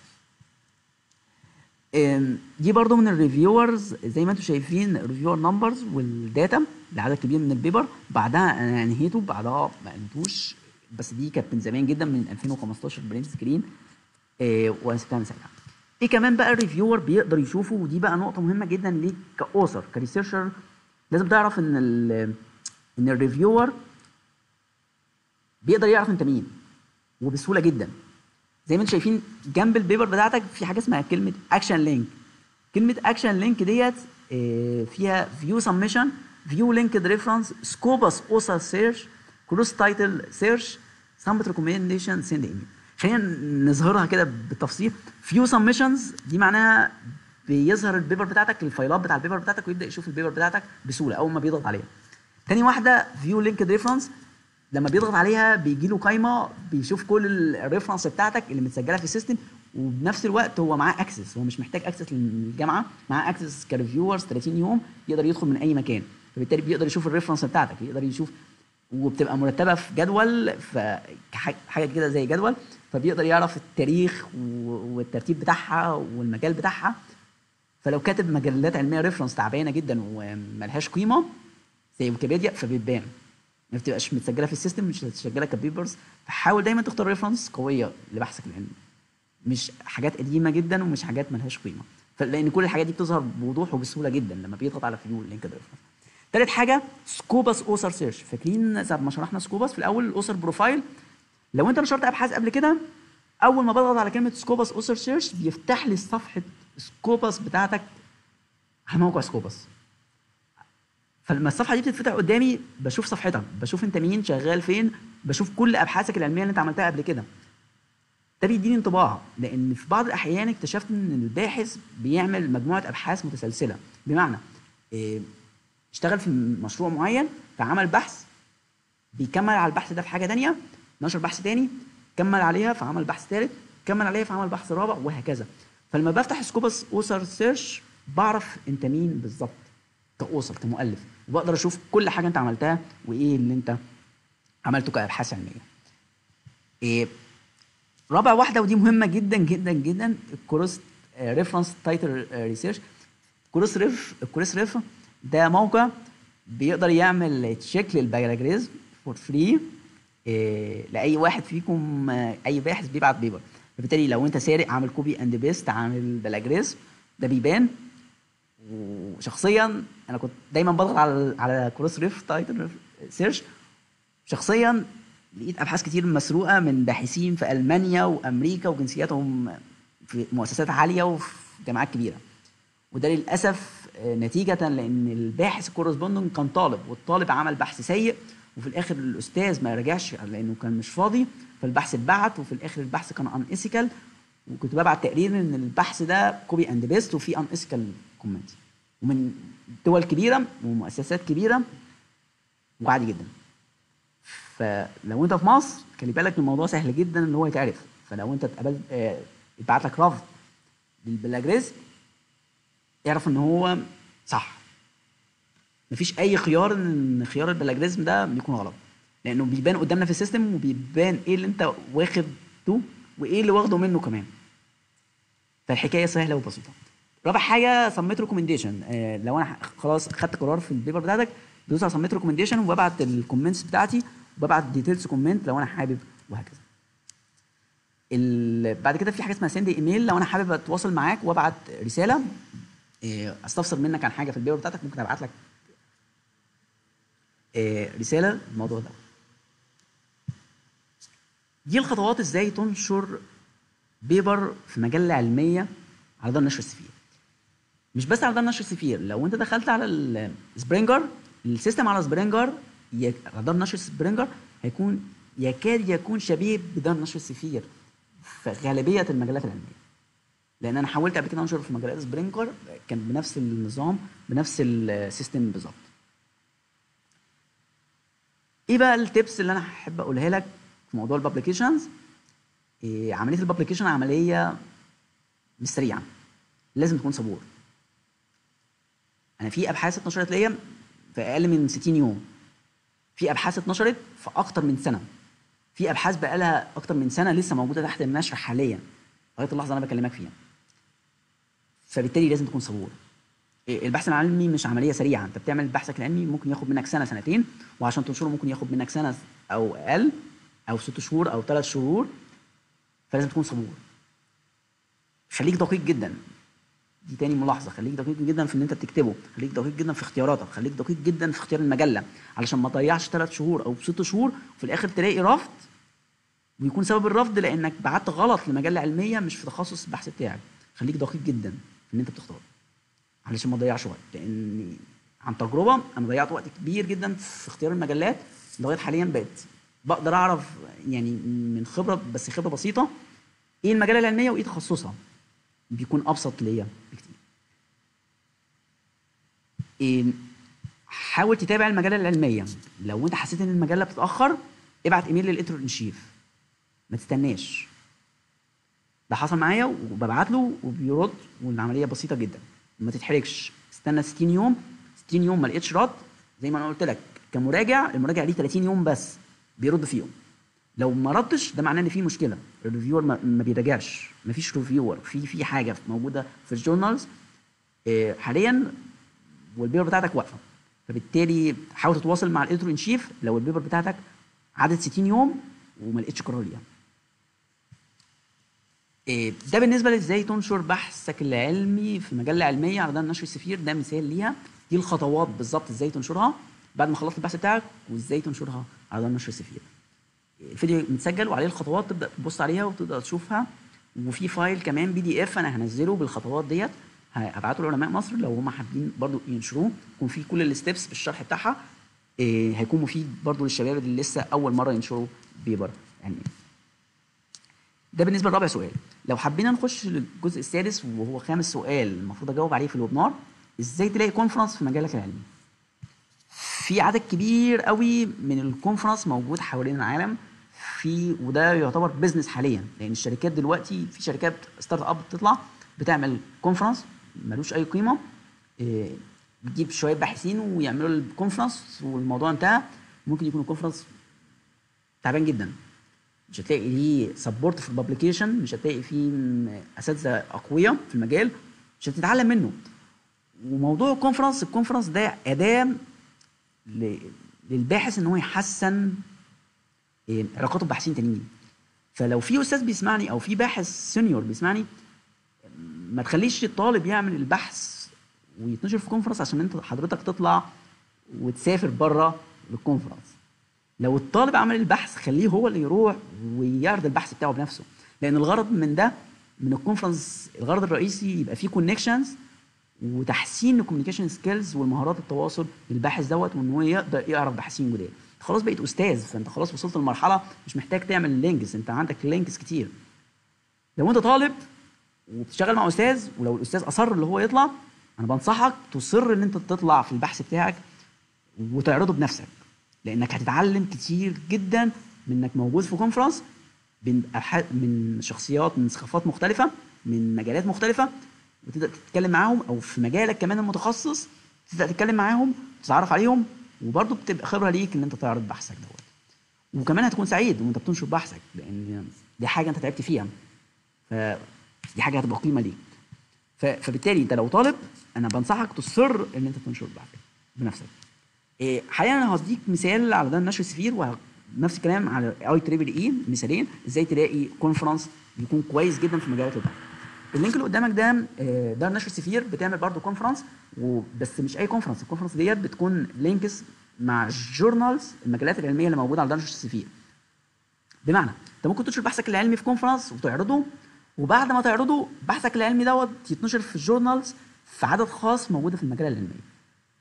إم، دي برضو من الريفيورز زي ما انتم شايفين الريفيور نمبرز والداتا لعدد كبير من البيبر بعدها انا انهيته بعدها ما انهيتوش بس دي كانت من زمان جدا من 2015 برنت سكرين إيه وسبتها من ساعتها ايه كمان بقى الريفيور بيقدر يشوفه ودي بقى نقطه مهمه جدا ليك كاوثر كريسيرشر لازم تعرف ان ال ان الريفيور بيقدر يعرف انت مين وبسهوله جدا زي ما انتم شايفين جنب البيبر بتاعتك في حاجه اسمها كلمه اكشن لينك كلمه اكشن لينك ديت آه، فيها فيو سبمشن فيو لينكد ريفرنس سكوبس اوثر سيرش كروس تايتل سيرش سامبت ريكومنديشن سند ايميل خلينا نظهرها كده بالتفصيل فيو سبمشنز دي معناها بيظهر البيبر بتاعتك الفايلات بتاع البيبر بتاعتك ويبدا يشوف البيبر بتاعتك بسهوله اول ما بيضغط عليها تاني واحده فيو لينكد ريفرنس لما بيضغط عليها بيجي له قايمه بيشوف كل الريفرنس بتاعتك اللي متسجله في السيستم وبنفس الوقت هو معاه اكسس هو مش محتاج اكسس للجامعه معاه اكسس كريفيورز 30 يوم يقدر يدخل من اي مكان فبالتالي بيقدر يشوف الريفرنس بتاعتك يقدر يشوف وبتبقى مرتبه في جدول حاجه كده زي جدول فبيقدر يعرف التاريخ والترتيب بتاعها والمجال بتاعها فلو كاتب مجلات علميه ريفرنس تعبانه جدا وملهاش قيمه زي ويكيبيديا فبتبان ما بتبقاش متسجله في السيستم مش متسجله كبيبرز فحاول دايما تختار ريفرنس قويه لبحثك العلمي مش حاجات قديمه جدا ومش حاجات ملهاش قيمه لان كل الحاجات دي بتظهر بوضوح وبسهوله جدا لما بيضغط على فيو لينكد ريفرنس تالت حاجه سكوبس اوسر سيرش فاكرين زي ما شرحنا سكوبس في الاول الاوسر بروفايل لو انت نشرت ابحاث قبل كده اول ما بضغط على كلمه سكوبس اوسر سيرش بيفتح لي صفحه سكوبس بتاعتك على موقع سكوبس فلما الصفحه دي بتتفتح قدامي بشوف صفحتك بشوف انت مين شغال فين بشوف كل ابحاثك العلميه اللي انت عملتها قبل كده ده بيديني انطباع لان في بعض الاحيان اكتشفت ان الباحث بيعمل مجموعه ابحاث متسلسله بمعنى إيه اشتغل في مشروع معين فعمل بحث بيكمل على البحث ده في حاجه ثانيه نشر بحث ثاني كمل عليها فعمل بحث ثالث كمل عليها فعمل بحث رابع وهكذا فلما بفتح سكوبس اوسر سيرش بعرف انت مين بالظبط كاوسر كمؤلف وبقدر اشوف كل حاجه انت عملتها وايه اللي انت عملته كابحاث علميه إيه رابع واحده ودي مهمه جدا جدا جدا الكروس ريفرنس تايتل ريسيرش كروس ريف الكروس ريف ده موقع بيقدر يعمل تشيك للباراجريزم فور فري لاي واحد فيكم اي باحث بيبعت بيبر فبالتالي لو انت سارق عامل كوبي اند بيست عامل بلاجريزم ده بيبان وشخصيا انا كنت دايما بضغط على على كروس ريف تايتل سيرش شخصيا لقيت ابحاث كتير مسروقه من باحثين في المانيا وامريكا وجنسياتهم في مؤسسات عاليه وفي جامعات كبيره وده للاسف نتيجه لان الباحث الكورسبوندنت كان طالب والطالب عمل بحث سيء وفي الاخر الاستاذ ما رجعش لانه كان مش فاضي فالبحث اتبعت وفي الاخر البحث كان ان ايثيكال وكنت ببعت تقرير ان البحث ده كوبي اند بيست وفي ان ايثيكال كومنت ومن دول كبيره ومؤسسات كبيره وعادي جدا فلو انت في مصر خلي بالك الموضوع سهل جدا ان هو يتعرف فلو انت اتقبلت اه اتبعت لك رفض للبلاجريزم اعرف ان هو صح مفيش اي خيار ان خيار البلاجريزم ده بيكون غلط لانه بيبان قدامنا في السيستم وبيبان ايه اللي انت واخده وايه اللي واخده منه كمان فالحكايه سهله وبسيطه رابع حاجه سميت ريكومنديشن آه لو انا خلاص خدت قرار في البيبر بتاعتك بدوس على سميت ريكومنديشن وببعت الكومنتس بتاعتي وببعت ديتيلز كومنت لو انا حابب وهكذا بعد كده في حاجه اسمها سند ايميل لو انا حابب اتواصل معاك وابعت رساله آه استفسر منك عن حاجه في البيبر بتاعتك ممكن ابعت لك آه رساله الموضوع ده دي الخطوات ازاي تنشر بيبر في مجله علميه على دار نشر السفير مش بس على دار نشر السفير لو انت دخلت على السبرينجر السيستم على سبرينجر على دار نشر سبرينجر هيكون يكاد يكون شبيه بدار نشر السفير في غالبيه المجلات العلميه لان انا حاولت قبل كده انشر في مجلات سبرينجر كان بنفس النظام بنفس السيستم بالظبط ايه بقى التبس اللي انا احب اقولها لك في موضوع الببليكيشنز إيه عمليه الببليكيشن عمليه مش سريعه لازم تكون صبور انا في ابحاث اتنشرت ليا في اقل من 60 يوم في ابحاث اتنشرت في اكتر من سنه في ابحاث بقى لها اكتر من سنه لسه موجوده تحت النشر حاليا لغايه اللحظه اللي انا بكلمك فيها فبالتالي لازم تكون صبور البحث العلمي مش عمليه سريعه انت بتعمل بحثك العلمي ممكن ياخد منك سنه سنتين وعشان تنشره ممكن ياخد منك سنه او اقل او ست شهور او ثلاث شهور فلازم تكون صبور خليك دقيق جدا دي تاني ملاحظه خليك دقيق جدا في ان انت بتكتبه خليك دقيق جدا في اختياراتك خليك دقيق جدا في اختيار المجله علشان ما تضيعش ثلاث شهور او ست شهور وفي الاخر تلاقي رفض ويكون سبب الرفض لانك بعت غلط لمجله علميه مش في تخصص البحث بتاعك خليك دقيق جدا في ان انت بتختار علشان ما تضيعش وقت لان عن تجربه انا ضيعت وقت كبير جدا في اختيار المجلات لغايه حاليا بقت بقدر اعرف يعني من خبره بس خبره بسيطه ايه المجال العلميه وايه تخصصها بيكون ابسط ليا بكتير إيه حاول تتابع المجله العلميه لو انت حسيت ان المجله بتتاخر ابعت ايميل للاديتور ان شيف ما تستناش ده حصل معايا وببعت له وبيرد والعمليه بسيطه جدا ما تتحرجش استنى 60 يوم 60 يوم ما لقيتش رد زي ما انا قلت لك كمراجع المراجع ليه 30 يوم بس بيرد فيهم لو ما ردش ده معناه ان في مشكله الريفيور ما, ما بيراجعش ما فيش ريفيور في في حاجه موجوده في الجورنالز آه، حاليا والبيبر بتاعتك واقفه فبالتالي حاول تتواصل مع الاديتور ان شيف لو البيبر بتاعتك عدد 60 يوم وما لقيتش قرار ليها إيه، ده بالنسبه لازاي تنشر بحثك العلمي في مجله علميه على ده نشر السفير ده مثال ليها دي الخطوات بالظبط ازاي تنشرها بعد ما خلصت البحث بتاعك وازاي تنشرها على ده نشر السفير الفيديو متسجل وعليه الخطوات تبدا تبص عليها وتقدر تشوفها وفي فايل كمان بي دي اف انا هنزله بالخطوات ديت هبعته لعلماء مصر لو هم حابين برضو ينشروه يكون في كل الستبس بالشرح بتاعها إيه هيكون مفيد برضو للشباب اللي لسه اول مره ينشروا بيبر يعني ده بالنسبه لرابع سؤال لو حبينا نخش للجزء السادس وهو خامس سؤال المفروض اجاوب عليه في الويبنار ازاي تلاقي كونفرنس في مجالك العلمي في عدد كبير قوي من الكونفرنس موجود حوالين العالم في وده يعتبر بزنس حاليا لان الشركات دلوقتي في شركات ستارت اب بتطلع بتعمل كونفرنس ملوش اي قيمه إيه، بتجيب شويه باحثين ويعملوا الكونفرنس والموضوع انتهى ممكن يكون الكونفرنس تعبان جدا مش هتلاقي ليه سبورت في الببليكيشن مش هتلاقي فيه اساتذه اقوياء في المجال مش هتتعلم منه وموضوع الكونفرنس الكونفرنس ده اداه للباحث ان هو يحسن إيه، علاقاته بباحثين تانيين فلو في استاذ بيسمعني او في باحث سينيور بيسمعني ما تخليش الطالب يعمل البحث ويتنشر في كونفرنس عشان انت حضرتك تطلع وتسافر بره للكونفرنس لو الطالب عمل البحث خليه هو اللي يروح ويعرض البحث بتاعه بنفسه لان الغرض من ده من الكونفرنس الغرض الرئيسي يبقى فيه كونكشنز وتحسين الكوميونيكيشن سكيلز والمهارات التواصل للباحث دوت وان هو يقدر يعرف باحثين جداد خلاص بقيت استاذ فانت خلاص وصلت لمرحله مش محتاج تعمل لينكس انت عندك لينكس كتير لو انت طالب وبتشتغل مع استاذ ولو الاستاذ اصر اللي هو يطلع انا بنصحك تصر ان انت تطلع في البحث بتاعك وتعرضه بنفسك لانك هتتعلم كتير جدا من انك موجود في كونفرنس من شخصيات من ثقافات مختلفه من مجالات مختلفه وتبدا تتكلم معاهم او في مجالك كمان المتخصص تبدا تتكلم معاهم تتعرف عليهم وبرضه بتبقى خبره ليك ان انت تعرض بحثك دوت وكمان هتكون سعيد وانت بتنشر بحثك لان دي حاجه انت تعبت فيها فدي حاجه هتبقى قيمه ليك فبالتالي انت لو طالب انا بنصحك تصر ان انت تنشر بحثك بنفسك إيه، حاليا انا هديك مثال على ده نشر السفير ونفس الكلام على اي تريبل اي مثالين ازاي تلاقي كونفرنس يكون كويس جدا في مجالات البحث اللينك اللي قدامك ده آه، ده نشر سفير بتعمل برضه كونفرنس وبس مش اي كونفرنس الكونفرنس ديت بتكون لينكس مع جورنالز المجلات العلميه اللي موجوده على نشر السفير بمعنى انت ممكن تنشر بحثك العلمي في كونفرنس وتعرضه وبعد ما تعرضه بحثك العلمي دوت يتنشر في الجورنالز في عدد خاص موجوده في المجله العلميه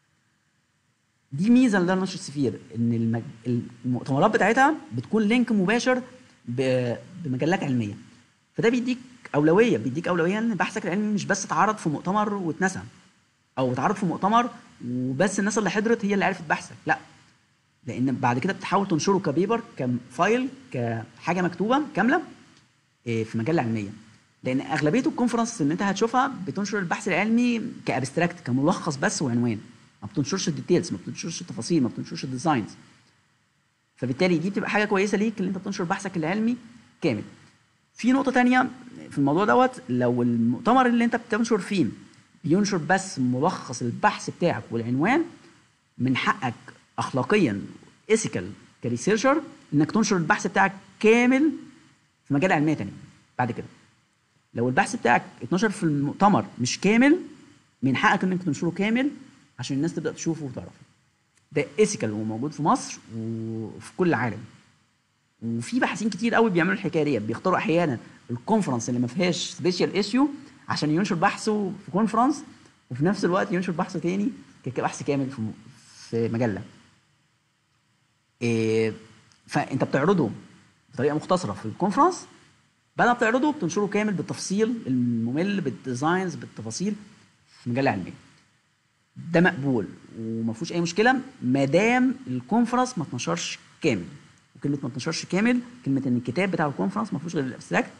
دي ميزه لدار نشر السفير ان المج... المؤتمرات بتاعتها بتكون لينك مباشر ب... بمجلات علميه فده بيديك اولويه بيديك اولويه ان بحثك العلمي مش بس اتعرض في مؤتمر واتنسى او اتعرض في مؤتمر وبس الناس اللي حضرت هي اللي عرفت بحثك لا لان بعد كده بتحاول تنشره كبيبر كفايل كحاجه مكتوبه كامله آه، في مجله علميه لان اغلبيه الكونفرنس اللي انت هتشوفها بتنشر البحث العلمي كابستراكت كملخص بس وعنوان ما بتنشرش الديتيلز ما بتنشرش التفاصيل ما بتنشرش الديزاينز فبالتالي دي بتبقى حاجه كويسه ليك اللي انت بتنشر بحثك العلمي كامل في نقطه تانية في الموضوع دوت لو المؤتمر اللي انت بتنشر فيه بينشر بس ملخص البحث بتاعك والعنوان من حقك اخلاقيا ايثيكال كريسيرشر انك تنشر البحث بتاعك كامل في مجال علميه تاني بعد كده لو البحث بتاعك اتنشر في المؤتمر مش كامل من حقك انك تنشره كامل عشان الناس تبدا تشوفه وتعرفه ده ايثيكال وموجود في مصر وفي كل العالم وفي باحثين كتير قوي بيعملوا الحكايه دي بيختاروا احيانا الكونفرنس اللي ما فيهاش سبيشال ايشيو عشان ينشر بحثه في كونفرنس وفي نفس الوقت ينشر بحثه تاني كبحث كامل في في مجله إيه فانت بتعرضه بطريقه مختصره في الكونفرنس بعد ما بتعرضه بتنشره كامل بالتفصيل الممل بالديزاينز بالتفاصيل في مجله علميه ده مقبول وما فيهوش اي مشكله ما دام الكونفرنس ما اتنشرش كامل وكلمه ما اتنشرش كامل كلمه ان الكتاب بتاع الكونفرنس ما فيهوش غير الابستراكت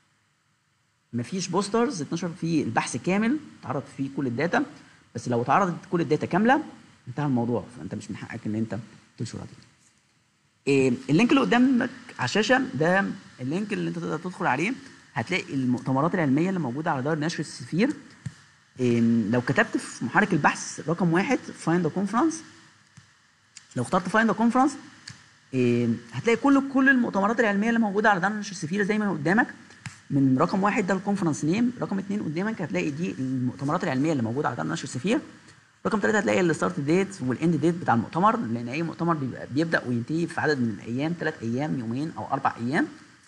ما فيش بوسترز اتنشر فيه البحث كامل اتعرض فيه كل الداتا بس لو اتعرضت كل الداتا كامله انتهى الموضوع فانت مش من حقك ان انت تنشرها دي إيه اللينك اللي قدامك على الشاشه ده اللينك اللي انت تقدر تدخل عليه هتلاقي المؤتمرات العلميه اللي موجوده على دار نشر السفير إيه لو كتبت في محرك البحث رقم واحد فايند كونفرنس لو اخترت فايند كونفرنس إيه هتلاقي كل كل المؤتمرات العلميه اللي موجوده على دار نشر السفير زي ما قدامك من رقم واحد ده الكونفرنس نيم رقم اثنين قدامك هتلاقي دي المؤتمرات العلميه اللي موجوده على دار نشر السفير رقم ثلاثة هتلاقي الستارت ديت والاند ديت بتاع المؤتمر لان اي مؤتمر بيبقى بيبدا وينتهي في عدد من الايام ثلاث ايام يومين او اربع ايام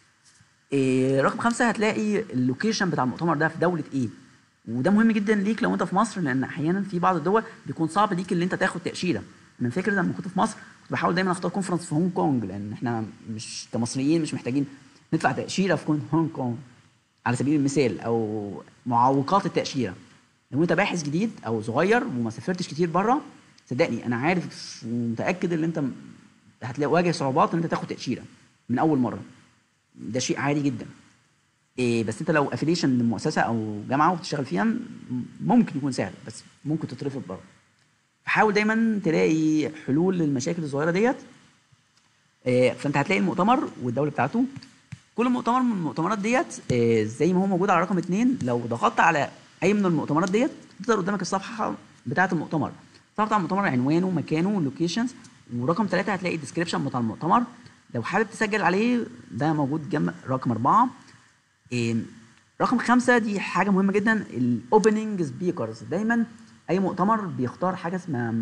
إيه رقم خمسة هتلاقي اللوكيشن بتاع المؤتمر ده في دولة ايه وده مهم جدا ليك لو انت في مصر لان احيانا في بعض الدول بيكون صعب ليك ان انت تاخد تاشيره انا فاكر لما كنت في مصر كنت بحاول دايما اختار كونفرنس في هونج كونج لان احنا مش كمصريين مش محتاجين ندفع تاشيره في هونج كونج على سبيل المثال او معوقات التاشيره لو انت باحث جديد او صغير وما سافرتش كتير بره صدقني انا عارف ومتاكد ان انت هتلاقي واجه صعوبات ان انت تاخد تاشيره من اول مره ده شيء عادي جدا إيه بس انت لو افيليشن لمؤسسه او جامعه وبتشتغل فيها ممكن يكون سهل بس ممكن تترفض بره فحاول دايما تلاقي حلول للمشاكل الصغيره ديت إيه فانت هتلاقي المؤتمر والدوله بتاعته كل مؤتمر من المؤتمرات ديت إيه زي ما هو موجود على رقم اثنين لو ضغطت على اي من المؤتمرات ديت تظهر قدامك الصفحه بتاعه المؤتمر الصفحه بتاع المؤتمر عنوانه مكانه لوكيشنز ورقم ثلاثة هتلاقي الديسكربشن بتاع المؤتمر لو حابب تسجل عليه ده موجود جنب رقم أربعة إيه رقم خمسة دي حاجة مهمة جدا الأوبننج سبيكرز دايما أي مؤتمر بيختار حاجة اسمها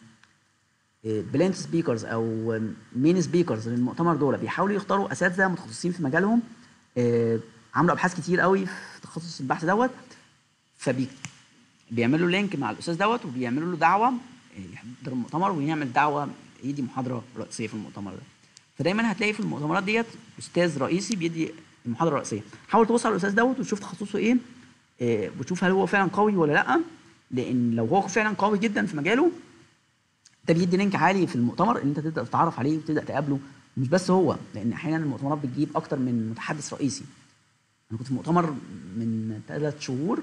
بلانت سبيكرز أو مين سبيكرز للمؤتمر دول بيحاولوا يختاروا أساتذة متخصصين في مجالهم إيه عملوا أبحاث كتير قوي في تخصص البحث دوت فبي بيعملوا لينك مع الاستاذ دوت وبيعملوا له دعوه يحضر المؤتمر ويعمل دعوه يدي محاضره رئيسيه في المؤتمر ده فدايما هتلاقي في المؤتمرات ديت استاذ رئيسي بيدي المحاضره الرئيسيه حاول توصل على الاستاذ دوت وتشوف تخصصه ايه إيه وتشوف هل هو فعلا قوي ولا لا لان لو هو فعلا قوي جدا في مجاله ده بيدي لينك عالي في المؤتمر ان انت تقدر تتعرف عليه وتبدا تقابله مش بس هو لان احيانا المؤتمرات بتجيب اكتر من متحدث رئيسي انا كنت في مؤتمر من ثلاث شهور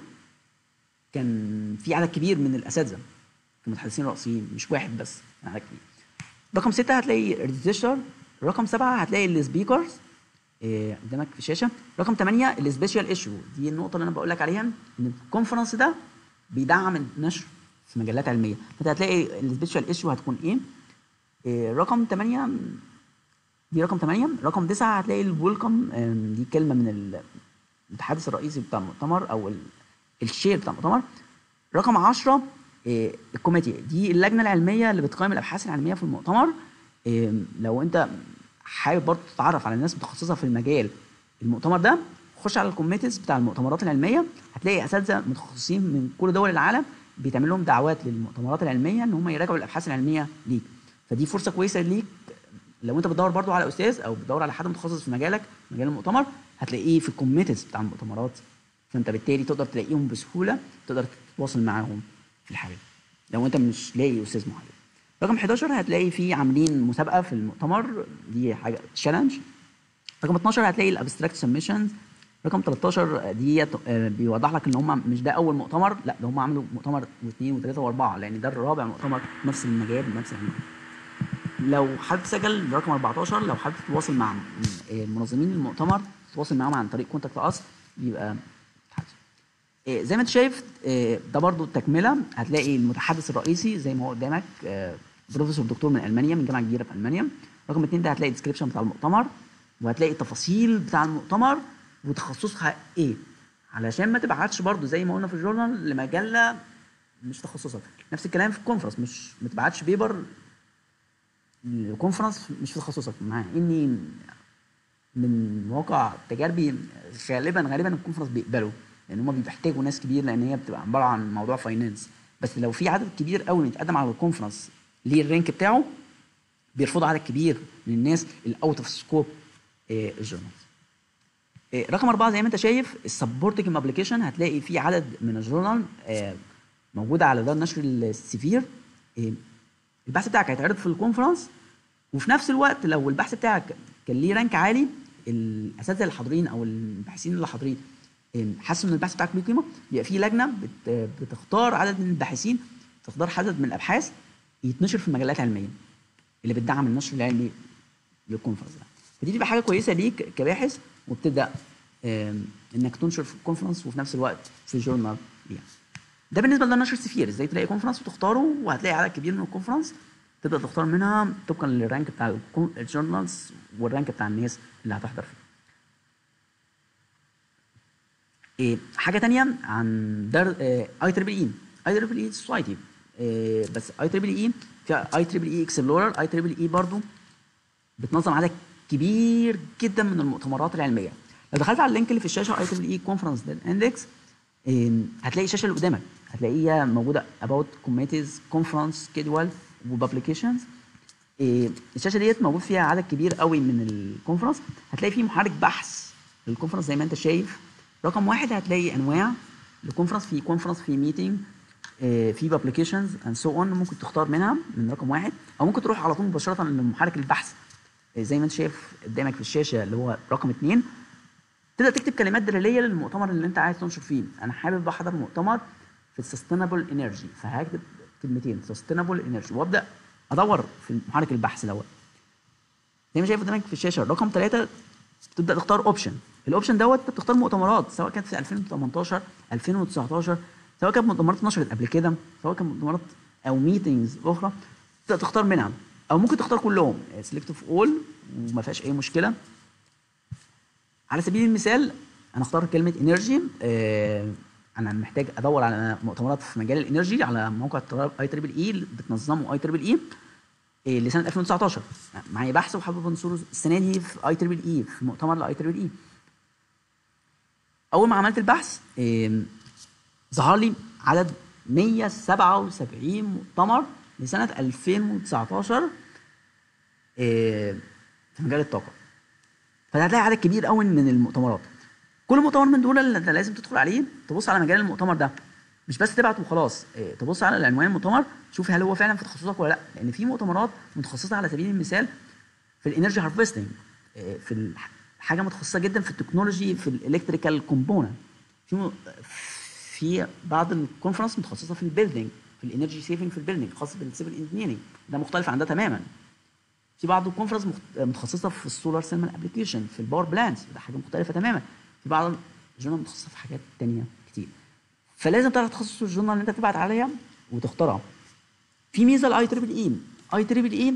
كان في عدد كبير من الاساتذه المتحدثين الرئيسيين مش واحد بس عدد كبير رقم ستة هتلاقي ريجستر رقم سبعة هتلاقي السبيكرز إيه قدامك في الشاشه رقم ثمانية السبيشال ايشو دي النقطه اللي انا بقول لك عليها ان الكونفرنس ده بيدعم النشر في مجلات علميه فانت هتلاقي السبيشال ايشو هتكون ايه, إيه رقم ثمانية دي رقم ثمانية رقم تسعة هتلاقي الويلكم دي كلمه من المتحدث الرئيسي بتاع المؤتمر او الشير بتاع المؤتمر رقم 10 إيه الكوميتي دي اللجنه العلميه اللي بتقيم الابحاث العلميه في المؤتمر إيه لو انت حابب برضه تتعرف على الناس متخصصه في المجال المؤتمر ده خش على الكوميتيز بتاع المؤتمرات العلميه هتلاقي اساتذه متخصصين من كل دول العالم بيتعمل لهم دعوات للمؤتمرات العلميه ان هم يراجعوا الابحاث العلميه ليك فدي فرصه كويسه ليك لو انت بتدور برضه على استاذ او بتدور على حد متخصص في مجالك مجال المؤتمر هتلاقيه في الكوميتيز بتاع المؤتمرات فانت بالتالي تقدر تلاقيهم بسهوله تقدر تتواصل معاهم في الحاجه لو انت مش لاقي استاذ معين رقم 11 هتلاقي في عاملين مسابقه في المؤتمر دي حاجه تشالنج رقم 12 هتلاقي الابستراكت سبمشنز رقم 13 دي بيوضح لك ان هم مش ده اول مؤتمر لا ده هم عملوا مؤتمر واثنين وثلاثه واربعه لان ده الرابع مؤتمر نفس المجال نفس المجال. لو حابب تسجل رقم 14 لو حابب تتواصل مع منظمين المؤتمر تتواصل معاهم عن طريق كونتاكت اس بيبقى زي ما انت شايف ده برضو التكمله هتلاقي المتحدث الرئيسي زي ما هو قدامك بروفيسور دكتور من المانيا من جامعه كبيره في المانيا رقم اثنين ده هتلاقي الديسكربشن بتاع المؤتمر وهتلاقي التفاصيل بتاع المؤتمر وتخصصها ايه علشان ما تبعتش برضو زي ما قلنا في الجورنال لمجله مش تخصصك نفس الكلام في الكونفرنس مش ما تبعتش بيبر الكونفرنس مش في تخصصك مع اني من واقع تجاربي غالبا غالبا الكونفرنس بيقبلوا لان هم بيحتاجوا ناس كبير لان هي بتبقى عباره عن موضوع فاينانس بس لو في عدد كبير قوي متقدم على الكونفرنس ليه الرانك بتاعه بيرفضوا عدد كبير من الناس الاوت اوف سكوب الجورنالز رقم أربعة زي ما أنت شايف السبورتنج ابلكيشن هتلاقي في عدد من الجورنال آه، موجودة على دار نشر السفير آه، البحث بتاعك هيتعرض في الكونفرنس وفي نفس الوقت لو البحث بتاعك كان ليه رانك عالي الاساتذه اللي حاضرين او الباحثين اللي حاضرين آه، حسوا ان البحث بتاعك ليه قيمه بيبقى في لجنه بت- بتختار عدد من الباحثين تختار عدد من الابحاث يتنشر في المجلات العلميه اللي بتدعم النشر العلمي للكونفرنس ده فدي بتبقى حاجه كويسه ليك كباحث وبتبدا آم، انك تنشر في الكونفرنس وفي نفس الوقت في جورنال ليها ده بالنسبه لنشر السفير ازاي تلاقي كونفرنس وتختاره وهتلاقي عدد كبير من الكونفرنس تبدا تختار منها طبقا للرانك بتاع الكون- الجورنالز والرانك بتاع الناس اللي هتحضر فيه إيه حاجه تانية عن در اي تريبل اي اي تريبل اي سوسايتي بس اي تريبل اي فيها اي تريبل اي اكسبلورر اي تريبل اي برضو بتنظم عدد كبير جدا من المؤتمرات العلميه لو دخلت على اللينك اللي في الشاشه اي تريبل اي كونفرنس اندكس هتلاقي الشاشه اللي قدامك هتلاقيها موجوده about committees conference schedule وبابليكيشنز الشاشه ديت موجود فيها عدد كبير قوي من الكونفرنس هتلاقي فيه محرك بحث للكونفرنس زي ما انت شايف رقم واحد هتلاقي انواع الكونفرنس في كونفرنس في ميتنج في بابليكيشنز اند سو اون ممكن تختار منها من رقم واحد او ممكن تروح على طول مباشره لمحرك البحث آه، زي ما انت شايف قدامك في الشاشه اللي هو رقم اثنين تبدا تكتب كلمات دلاليه للمؤتمر اللي انت عايز تنشر فيه انا حابب احضر مؤتمر في السستينابل انرجي فهكتب كلمتين سستينابل انرجي وابدا ادور في محرك البحث دوت زي ما شايف قدامك في الشاشه رقم ثلاثة تبدا تختار اوبشن الاوبشن دوت انت بتختار مؤتمرات سواء كانت في 2018 2019 سواء كانت مؤتمرات اتنشرت قبل كده سواء كانت مؤتمرات او ميتنجز اخرى تبدا تختار منها او ممكن تختار كلهم سيلكت اوف اول وما فيهاش اي مشكله على سبيل المثال انا اختار كلمه انرجي آه انا محتاج ادور على مؤتمرات في مجال الانرجي على موقع اي تريبل اي اللي بتنظمه اي تريبل اي إيه لسنه 2019 معايا بحث وحابب انشره السنه دي في اي تريبل اي في مؤتمر لاي تريبل اي اول ما عملت البحث إيه ظهر لي عدد 177 مؤتمر لسنه 2019 إيه في مجال الطاقه فهتلاقي عدد كبير قوي من المؤتمرات كل مؤتمر من دول اللي انت لازم تدخل عليه تبص على مجال المؤتمر ده مش بس تبعت وخلاص إيه، تبص على العنوان المؤتمر تشوف هل هو فعلا في تخصصك ولا لا لان في مؤتمرات متخصصه على سبيل المثال في الانرجي هارفستنج في الح- حاجه متخصصه جدا في التكنولوجي في الالكتريكال كومبوننت في م- في بعض الكونفرنس متخصصه في البيلدينج في الانرجي سيفنج في البيلدينج خاص بالسيفل انجينيرنج ده مختلف عن ده تماما في بعض الكونفرنس مخت- متخصصه في السولار سيلمان ابلكيشن في الباور بلانتس ده حاجه مختلفه تماما في بعض الجورنال متخصصه في حاجات تانية كتير فلازم تعرف تخصص الجورنال اللي انت تبعت عليها وتختارها في ميزه الاي تريبل اي اي تريبل اي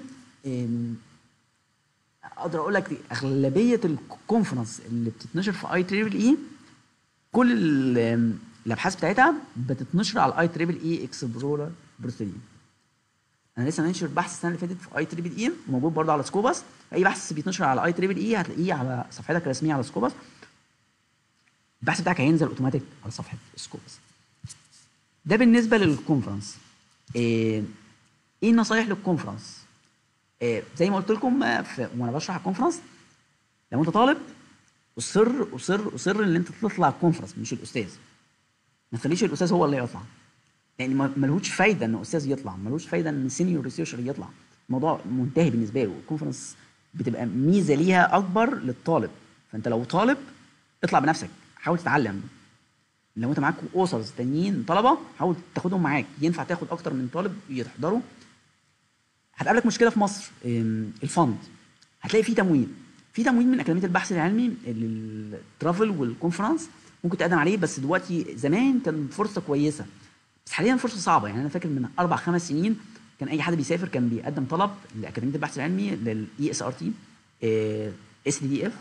اقدر اقول لك اغلبيه الكونفرنس اللي بتتنشر في اي تريبل اي كل ال- الابحاث بتاعتها بتتنشر على الاي تريبل اي اكسبلورر بروتين انا لسه ناشر بحث السنه اللي فاتت في اي تريبل اي موجود برضه على سكوبس اي بحث بيتنشر على اي تريبل اي هتلاقيه على صفحتك الرسميه على سكوبس البحث بتاعك هينزل اوتوماتيك على صفحه سكوبس ده بالنسبه للكونفرنس ايه إيه النصايح للكونفرنس إيه زي ما قلت لكم آه، في- وانا بشرح الكونفرنس لو انت طالب اصر اصر اصر ان انت تطلع الكونفرنس مش الاستاذ ما تخليش الاستاذ هو اللي يطلع لان ما- ملهوش فايده ان استاذ يطلع ملوش فايده ان سينيور ريسيرشر يطلع الموضوع منتهي بالنسبه له الكونفرنس بتبقى ميزه ليها اكبر للطالب فانت لو طالب اطلع بنفسك حاول تتعلم لو انت معاك اوسرز تانيين طلبه حاول تاخدهم معاك ينفع تاخد اكتر من طالب يحضروا هتقابلك مشكله في مصر ام، الفند هتلاقي فيه تمويل في تمويل من اكاديميه البحث العلمي للترافل والكونفرنس ممكن تقدم عليه بس دلوقتي زمان كان فرصه كويسه بس حاليا فرصه صعبه يعني انا فاكر من اربع خمس سنين كان اي حد بيسافر كان بيقدم طلب لاكاديميه البحث العلمي للاي اس ار تي اس دي دي اف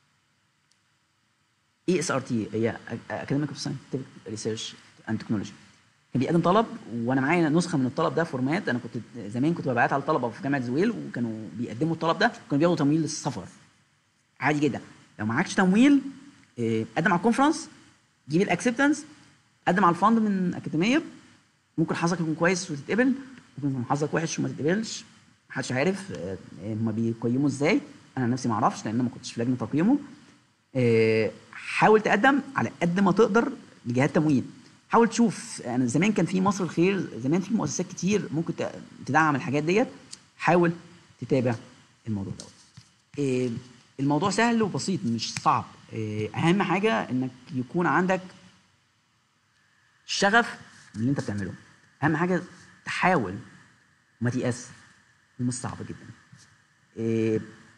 اي اس ار تي هي اكاديميك اوف ساينتفك ريسيرش اند تكنولوجي كان بيقدم طلب وانا معايا نسخه من الطلب ده فورمات انا كنت زمان كنت ببعتها على الطلبه في جامعه زويل وكانوا بيقدموا الطلب ده وكانوا بياخدوا تمويل للسفر عادي جدا لو معكش تمويل آه، قدم على الكونفرنس جيب الاكسبتنس قدم على الفند من اكاديميه ممكن حظك يكون كويس وتتقبل ممكن يكون حظك وحش وما تتقبلش محدش عارف آه، هما بيقيموا ازاي انا نفسي ما اعرفش لان أنا ما كنتش في لجنه تقييمه آه، حاول تقدم على قد ما تقدر لجهات تمويل حاول تشوف انا زمان كان في مصر الخير زمان في مؤسسات كتير ممكن ت- تدعم الحاجات ديت حاول تتابع الموضوع دوت آه، الموضوع سهل وبسيط مش صعب آه، اهم حاجه انك يكون عندك شغف باللي انت بتعمله اهم حاجه تحاول وما تيأس ومش صعب جدا إيه